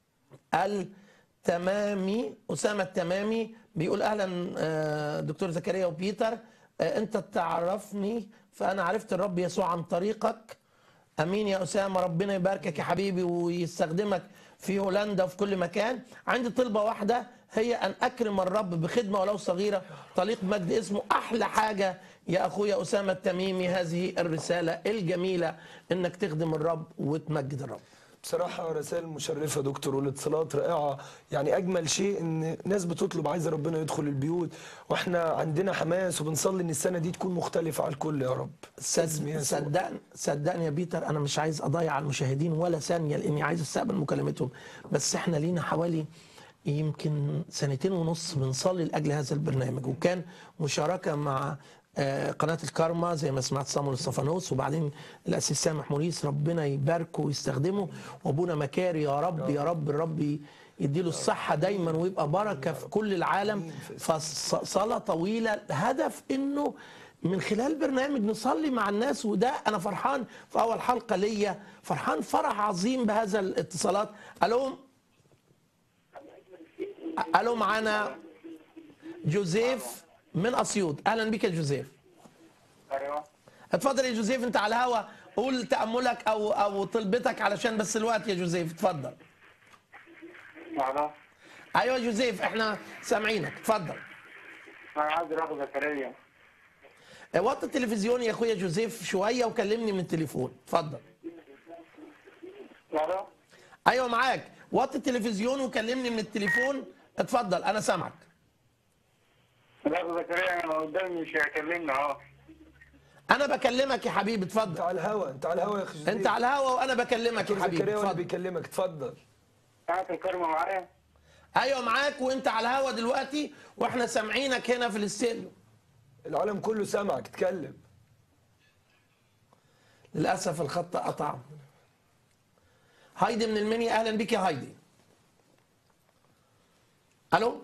التمامي أسامة التمامي بيقول أهلا آه، دكتور زكريا وبيتر آه، أنت تعرفني فأنا عرفت الرب يسوع عن طريقك أمين يا أسامة ربنا يباركك يا حبيبي ويستخدمك في هولندا وفي كل مكان عندي طلبة واحدة هي أن أكرم الرب بخدمة ولو صغيرة طليق مجد اسمه أحلى حاجة يا أخويا أسامة التميمي هذه الرسالة الجميلة أنك تخدم الرب وتمجد الرب بصراحة رسائل مشرفة دكتور والاتصالات رائعة يعني أجمل شيء إن ناس بتطلب عايزة ربنا يدخل البيوت وإحنا عندنا حماس وبنصلي إن السنة دي تكون مختلفة على الكل يا رب باسم صد- يسوع. صدقني صدقني يا بيتر انا مش عايز اضيع على المشاهدين ولا ثانيه لاني عايز استقبل مكالمتهم بس احنا لينا حوالي يمكن سنتين ونص بنصلي لاجل هذا البرنامج وكان مشاركه مع آه، قناه الكارما زي ما سمعت صامول الصفانوس وبعدين الاسيس سامح موريس ربنا يباركه ويستخدمه وابونا مكاري يا رب يا رب الرب يديله الصحه دايما ويبقى بركه في كل العالم فصلاه طويله هدف انه من خلال برنامج نصلي مع الناس وده انا فرحان في اول حلقه ليا فرحان فرح عظيم بهذا الاتصالات الو الو معانا جوزيف من اسيوط اهلا بك يا جوزيف ايوه اتفضل يا جوزيف انت على الهوا قول تاملك او او طلبتك علشان بس الوقت يا جوزيف اتفضل معلش ايوه يا جوزيف احنا سامعينك اتفضل انا عايز اخد زكريا وطي التلفزيون يا اخويا جوزيف شويه وكلمني من التليفون اتفضل معلش ايوه معاك وطي التلفزيون وكلمني من التليفون اتفضل انا سامعك الاخ زكريا انا قدامي مش هيكلمني اهو انا بكلمك يا حبيبي أنت اتفضل على الهوا أنت على الهوا يا أخي انت على الهوا وانا بكلمك يا دكتور حبيبي زكريا وأنا اتفضل بيكلمك اتفضل قاعد الكرمه معايا ايوه معاك وانت على الهوا دلوقتي واحنا سامعينك هنا في الاستديو العالم كله سامعك اتكلم للاسف الخط قطع هايدي من المنيا اهلا بك يا هايدي الو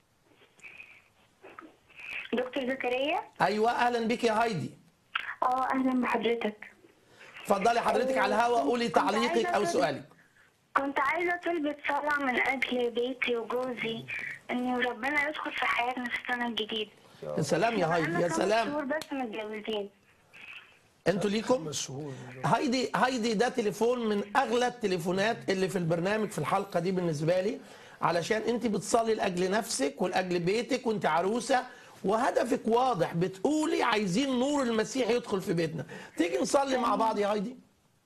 دكتور زكريا ايوه اهلا بك يا هايدي اه اهلا بحضرتك اتفضلي حضرتك على الهوا قولي كنت تعليقك عايزة او أطلب- سؤالك كنت عايزة طلبة صلاة من أجل بيتي وجوزي إن ربنا يدخل في حياتنا في السنة الجديدة. يا سلام يا هايدي يا بقالنا خمس سلام شهور بس متجوزين. انتوا ليكم خمس شهور هايدي هايدي ده تليفون من اغلى التليفونات اللي في البرنامج في الحلقه دي بالنسبه لي علشان انت بتصلي لاجل نفسك ولاجل بيتك وانت عروسه وهدفك واضح بتقولي عايزين نور المسيح يدخل في بيتنا تيجي نصلي مع بعض يا هايدي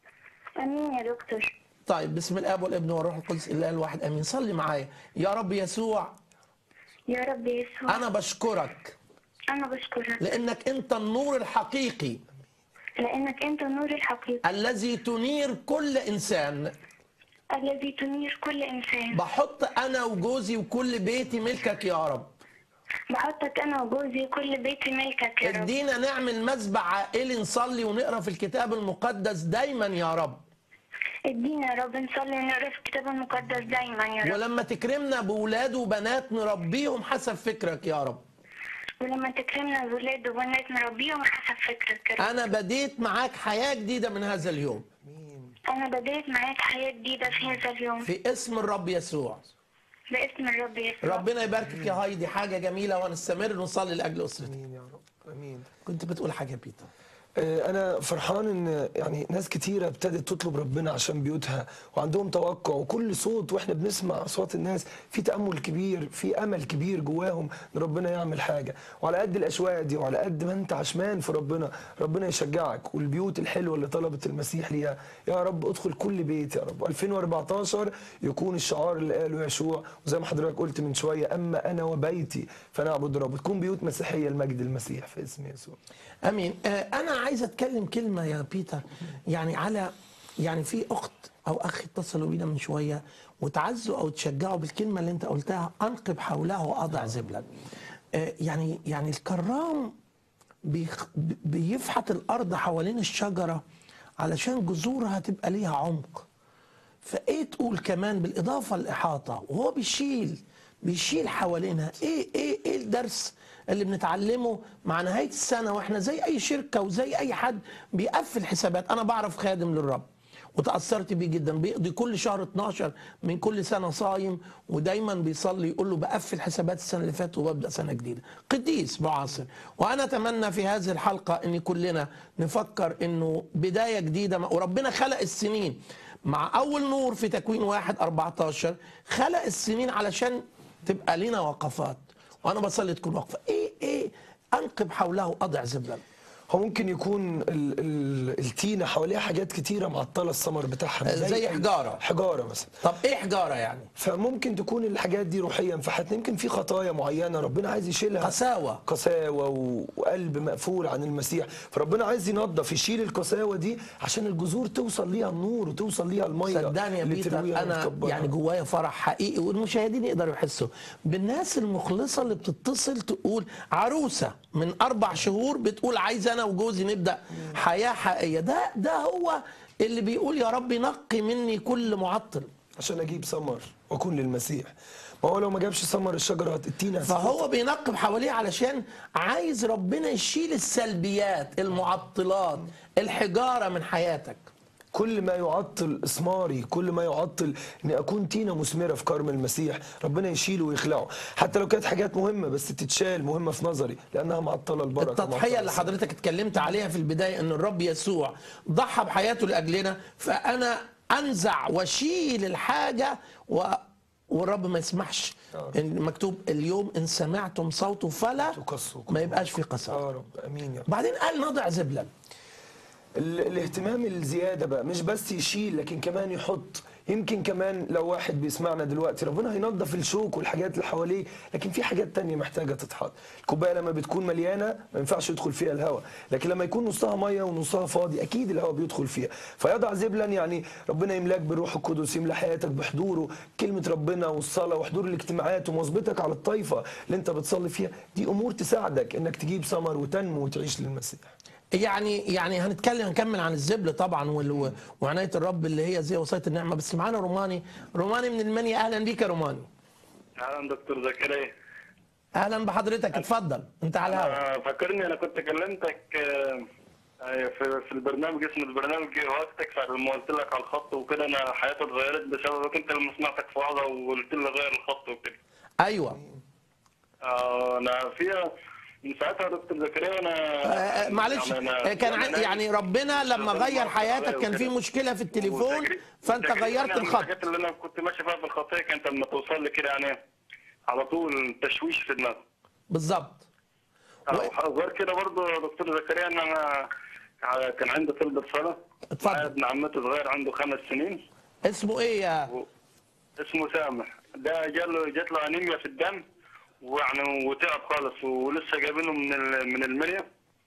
آمين يا دكتور. طيب بسم الاب والابن والروح القدس الاله الواحد امين صلي معايا يا رب يسوع يا رب يسوع انا بشكرك أنا بشكرك لانك انت النور الحقيقي لأنك أنت النور الحقيقي الذي تنير كل انسان الذي تنير كل إنسان. بحط انا وجوزي وكل بيتي ملكك يا رب بحطك أنا وجوزي وكل بيتي ملكك يا رب. ادينا نعمل مسبح عائلي نصلي ونقرا في الكتاب المقدس دايما يا رب ادينا يا رب نصلي ونقرا في الكتاب المقدس دايما يا رب. ولما تكرمنا بولاد وبنات نربيهم حسب فكرك يا رب ولما تكرمنا بولاد وبنات نربيهم حسب فكرك يا رب. انا بديت معاك حياه جديده من هذا اليوم أنا بديت معاك حياة جديدة في هذا اليوم في اسم الرب يسوع باسم الرب يسوع ربنا يباركك يا هايدي حاجه جميله ونستمر نصلي لاجل اسرتك امين يا رب امين كنت بتقول حاجه يا بيتر آه، انا فرحان ان يعني ناس كتيره ابتدت تطلب ربنا عشان بيوتها وعندهم توقع وكل صوت واحنا بنسمع اصوات الناس في تامل كبير في امل كبير جواهم ان ربنا يعمل حاجه وعلى قد الاشواق دي وعلى قد ما انت عشمان في ربنا ربنا يشجعك والبيوت الحلوه اللي طلبت المسيح ليها يا رب ادخل كل بيت يا رب 2014 يكون الشعار اللي قاله يشوع وزي ما حضرتك قلت من شويه اما انا وبيتي فنعبد رب تكون بيوت مسيحيه لمجد المسيح في اسم يسوع امين آه، انا عايز اتكلم كلمه يا بيتر يعني على يعني في اخت او اخ اتصلوا بينا من شويه وتعزوا او تشجعوا بالكلمه اللي انت قلتها انقب حوله واضع زبلا آه، يعني يعني الكرام بيخ- بيفحت الارض حوالين الشجره علشان جذورها تبقى ليها عمق فايه تقول كمان بالاضافه الاحاطه وهو بيشيل بيشيل حوالينها ايه ايه ايه الدرس اللي بنتعلمه مع نهايه السنه واحنا زي اي شركه وزي اي حد بيقفل حسابات انا بعرف خادم للرب وتاثرت بيه جدا بيقضي كل شهر 12 من كل سنه صايم ودايما بيصلي يقول له بقفل حسابات السنه اللي فاتت وببدا سنه جديده قديس معاصر وانا اتمنى في هذه الحلقه ان كلنا نفكر انه بدايه جديده وربنا خلق السنين مع اول نور في تكوين واحد 14 خلق السنين علشان تبقى لنا وقفات وانا بصلي تكون وقفه ايه ايه انقب حوله اضع زبلا هو ممكن يكون ال ال التينه حواليها حاجات كتيره معطله الثمر بتاعها زي أي- حجارة. حجاره مثلا طب ايه حجاره يعني فممكن تكون الحاجات دي روحيا في حياتنا يمكن في خطايا معينه ربنا عايز يشيلها قساوه قساوه و- وقلب مقفول عن المسيح فربنا عايز ينظف يشيل القساوه دي عشان الجذور توصل ليها النور وتوصل ليها الميه صدقني يا اللي بيتر ترويها انا وتكبرها. يعني جوايا فرح حقيقي والمشاهدين يقدروا يحسوا بالناس المخلصه اللي بتتصل تقول عروسه من اربع شهور بتقول عايز انا وجوزي نبدا حياه حقيقيه ده ده هو اللي بيقول يا رب نقي مني كل معطل عشان اجيب ثمر واكون للمسيح ما هو لو ما جابش ثمر الشجره هت- التينه هتسقط. فهو بينقب حواليه علشان عايز ربنا يشيل السلبيات المعطلات الحجاره من حياتك كل ما يعطل اسماري كل ما يعطل اني اكون تينه مثمره في كرم المسيح ربنا يشيله ويخلعه حتى لو كانت حاجات مهمه بس تتشال مهمه في نظري لانها معطله البركه التضحيه معطلة اللي الثمر. حضرتك اتكلمت عليها في البدايه ان الرب يسوع ضحى بحياته لاجلنا فانا انزع واشيل الحاجه و والرب ما يسمحش إن مكتوب اليوم ان سمعتم صوته فلا تقسوا ما يبقاش في قساوه يا رب امين يا رب بعدين قال نضع زبلا ال- الاهتمام الزياده بقى مش بس يشيل لكن كمان يحط يمكن كمان لو واحد بيسمعنا دلوقتي ربنا هينظف الشوك والحاجات اللي حواليه لكن في حاجات تانية محتاجه تتحط الكوبايه لما بتكون مليانه ما ينفعش يدخل فيها الهواء لكن لما يكون نصها ميه ونصها فاضي اكيد الهواء بيدخل فيها فيضع زبلا يعني ربنا يملاك بالروح القدس يملى حياتك بحضوره كلمه ربنا والصلاه وحضور الاجتماعات ومواظبتك على الطائفه اللي انت بتصلي فيها دي امور تساعدك انك تجيب ثمر وتنمو وتعيش للمسيح يعني يعني هنتكلم هنكمل عن الزبل طبعا وال- وعنايه الرب اللي هي زي وصايه النعمه بس معانا روماني روماني من المنيا اهلا بيك يا روماني اهلا دكتور زكريا اهلا بحضرتك اتفضل انت على الهواء آه، فكرني انا كنت كلمتك آه، آه، في في البرنامج اسم البرنامج وقتك فلما قلت لك على الخط وكده انا حياتي اتغيرت بسببك انت لما سمعتك في وعظه وقلت لي غير الخط وكده ايوه آه، انا فيها من ساعتها يا دكتور زكريا انا آه، معلش يعني أنا- آه، كان أنا عن- ناجي. يعني ربنا لما شغال غير مع حياتك الخطايا كان في وكده. مشكله في التليفون وتجري- فانت وتجري غيرت يعني من الخط الحاجات اللي انا كنت ماشي فيها في الخطيه كانت لما توصل لي كده يعني على طول تشويش في دماغي بالظبط آه، وغير كده برضه يا دكتور زكريا ان انا كان عندي طلبة صلاة اتفضل. معايا ابن عمتي صغير عنده خمس سنين اسمه ايه يا اسمه سامح ده جاله جات له انيميا في الدم ويعني وتعب خالص ولسه جايبينه من ال- من المنيا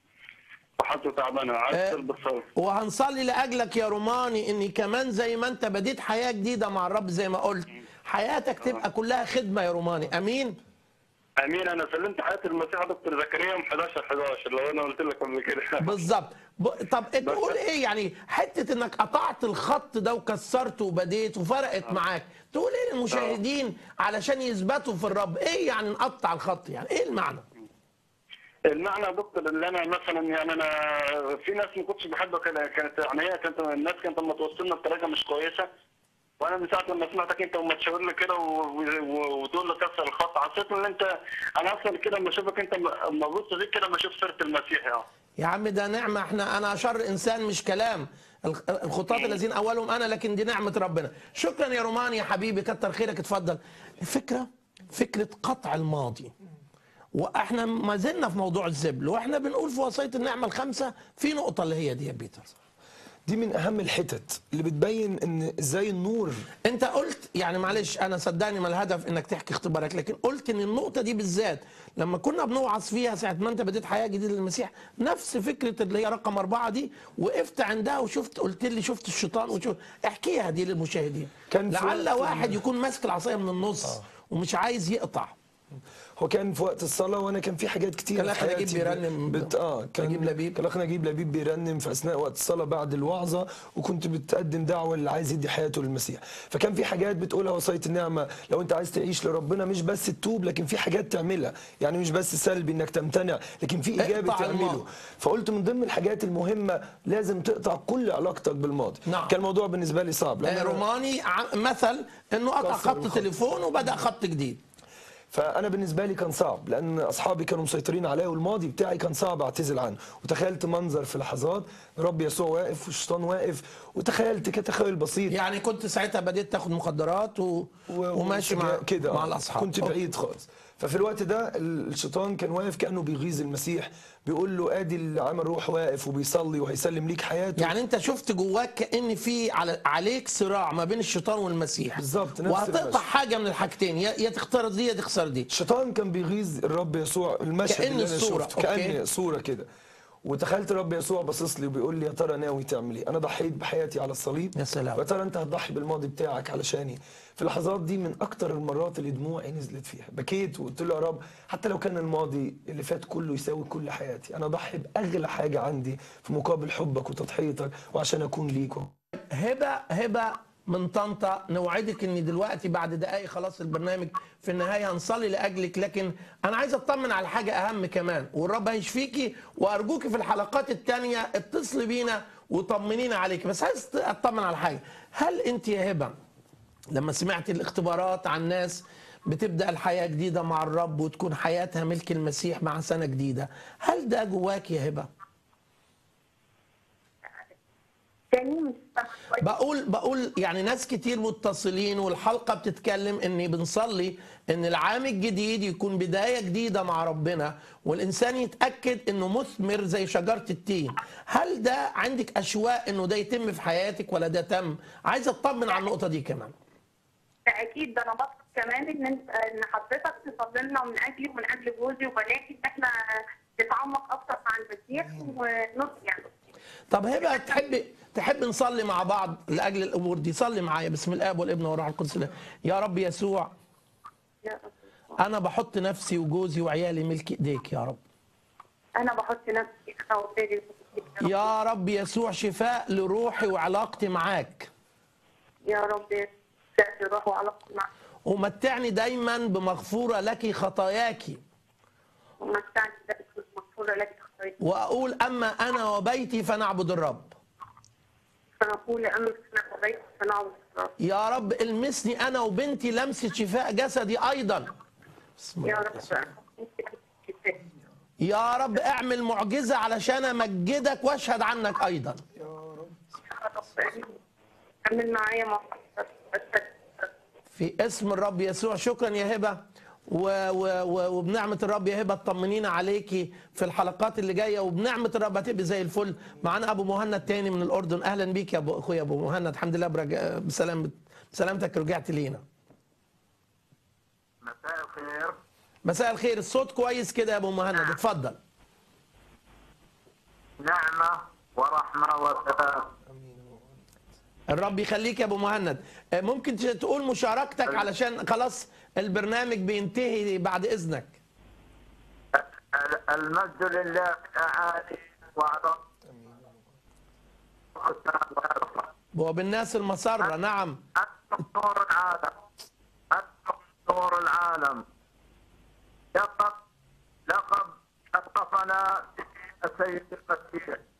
وحالته تعبانه آه. عايز طلبة صلاة وهنصلي لاجلك يا روماني اني كمان زي ما انت بديت حياه جديده مع الرب زي ما قلت حياتك تبقى كلها خدمه يا روماني امين امين انا سلمت حياه المسيح يا دكتور زكريا يوم 11 11 لو انا قلت لك قبل كده بالظبط ب... طب تقول ايه يعني حته انك قطعت الخط ده وكسرته وبديت وفرقت معاك تقول ايه للمشاهدين علشان يثبتوا في الرب ايه يعني نقطع الخط يعني ايه المعنى المعنى يا دكتور اللي انا مثلا يعني انا في ناس ما كنتش بحبها كده كانت يعني هي كانت الناس كانت لما توصلنا بطريقه مش كويسه وانا من ساعه لما سمعتك انت وما تشاور لي كده و- و- وتقول لي كسر الخط حسيت ان انت انا اصلا كده لما اشوفك انت لما ابص فيك كده لما اشوف سيره المسيح يعني يا عم ده نعمة احنا انا شر انسان مش كلام الخ- الخطاة الذين اولهم انا لكن دي نعمة ربنا شكرا يا روماني يا حبيبي كتر خيرك اتفضل الفكرة فكرة قطع الماضي واحنا ما زلنا في موضوع الزبل واحنا بنقول في وصية النعمة الخمسة في نقطة اللي هي دي يا بيتر دي من اهم الحتت اللي بتبين ان ازاي النور انت قلت يعني معلش انا صدقني ما الهدف انك تحكي اختبارك لكن قلت ان النقطه دي بالذات لما كنا بنوعظ فيها ساعه ما انت بديت حياه جديده للمسيح نفس فكره اللي هي رقم اربعه دي وقفت عندها وشفت قلت لي شفت الشيطان وشفت احكيها دي للمشاهدين كان في لعل وقت واحد يكون ماسك العصايه من النص ومش عايز يقطع هو كان في وقت الصلاه وانا كان في حاجات كتير كان في الأخ نجيب حياتي بيرنم بت... اه كان نجيب لبيب. كان الاخ نجيب لبيب بيرنم في اثناء وقت الصلاه بعد الوعظه وكنت بتقدم دعوه اللي عايز يدي حياته للمسيح فكان في حاجات بتقولها وصيه النعمه لو انت عايز تعيش لربنا مش بس تتوب لكن في حاجات تعملها يعني مش بس سلبي انك تمتنع لكن في ايجابي اقطع تعمله الماضي. فقلت من ضمن الحاجات المهمه لازم تقطع كل علاقتك بالماضي نعم. كان الموضوع بالنسبه لي صعب لأن آه، أنا- روماني ع- مثل انه قطع كسر خط الخط. تليفون وبدا خط جديد فانا بالنسبه لي كان صعب لان اصحابي كانوا مسيطرين عليا والماضي بتاعي كان صعب اعتزل عنه وتخيلت منظر في لحظات رب يسوع واقف والشيطان واقف وتخيلت كده تخيل بسيط يعني كنت ساعتها بديت تاخد مخدرات و... و- وماشي مع كده مع آه. الاصحاب كنت أوكي. بعيد خالص ففي الوقت ده الشيطان كان واقف كانه بيغيظ المسيح بيقول له ادي اللي عمل روح واقف وبيصلي وهيسلم ليك حياته يعني انت شفت جواك كان في على عليك صراع ما بين الشيطان والمسيح بالظبط، نفس وهتقطع المشهد. حاجه من الحاجتين يا يا تختار دي يا تخسر دي الشيطان كان بيغيظ الرب يسوع المشهد كأن اللي انا الصورة، شفته كأن أوكي. صورة كده وتخيلت الرب يسوع باصص لي وبيقول لي يا ترى ناوي تعمل ايه؟ انا ضحيت بحياتي على الصليب يا سلام. ويا ترى انت هتضحي بالماضي بتاعك علشاني في اللحظات دي من اكتر المرات اللي دموعي نزلت فيها بكيت وقلت له يا رب حتى لو كان الماضي اللي فات كله يساوي كل حياتي انا اضحي باغلى حاجه عندي في مقابل حبك وتضحيتك وعشان اكون ليك هبه هبه من طنطا نوعدك ان دلوقتي بعد دقائق خلاص البرنامج في النهايه هنصلي لاجلك لكن انا عايز اطمن على حاجه اهم كمان والرب هيشفيكي وارجوكي في الحلقات الثانيه اتصلي بينا وطمنينا عليك بس عايز اطمن على حاجه هل انت يا هبه لما سمعت الاختبارات عن ناس بتبدا الحياه جديده مع الرب وتكون حياتها ملك المسيح مع سنه جديده هل ده جواك يا هبه تاني مش فاهمة كويس. بقول بقول يعني ناس كتير متصلين والحلقه بتتكلم ان بنصلي ان العام الجديد يكون بدايه جديده مع ربنا والانسان يتاكد انه مثمر زي شجره التين هل ده عندك اشواق انه ده يتم في حياتك ولا ده تم عايز اطمن على النقطه دي كمان ده اكيد ده انا بطلب كمان ان انت ان حضرتك تصلي لنا من اجلي ومن اجل جوزي وبناتي ان احنا نتعمق اكتر مع المسيح ونص يعني طب هبه تحب تحب نصلي مع بعض لاجل الامور دي صلي معايا باسم الاب والابن والروح القدس يا رب يسوع يا رب. انا بحط نفسي وجوزي وعيالي ملك ايديك يا رب انا بحط نفسي انا واولادي يا رب يسوع شفاء لروحي وعلاقتي معاك يا رب تأتي روح وعلاقتي معك ومتعني دايما بمغفورة لك خطاياك ومتعني ذلك مغفورة لك خطاياك وأقول أما أنا وبيتي فنعبد الرب فنقول أنا سنة وبيت فنعبد الرب يا رب المسني أنا وبنتي لمسة شفاء جسدي أيضا بسم يا الله. رب أنت كفاية. يا رب اعمل معجزة علشان أمجدك وأشهد عنك أيضا يا رب اعمل معايا معجزة في اسم الرب يسوع شكرا يا هبه و و و وبنعمه الرب يا هبه اطمنينا عليكي في الحلقات اللي جايه وبنعمه الرب هتبقي زي الفل معانا ابو مهند تاني من الاردن اهلا بيك يا ابو اخويا ابو مهند الحمد لله برج... بسلام بسلامتك رجعت لينا مساء الخير مساء الخير الصوت كويس كده يا ابو مهند اتفضل نعمة ورحمة وسلام الرب يخليك يا ابو مهند آه، ممكن تقول مشاركتك علشان خلاص البرنامج بينتهي بعد اذنك ال- المجد لله تعالى وعلى وبالناس المسره نعم أنتم نور العالم أنتم نور العالم لقب لقب اصطفنا السيد المسيح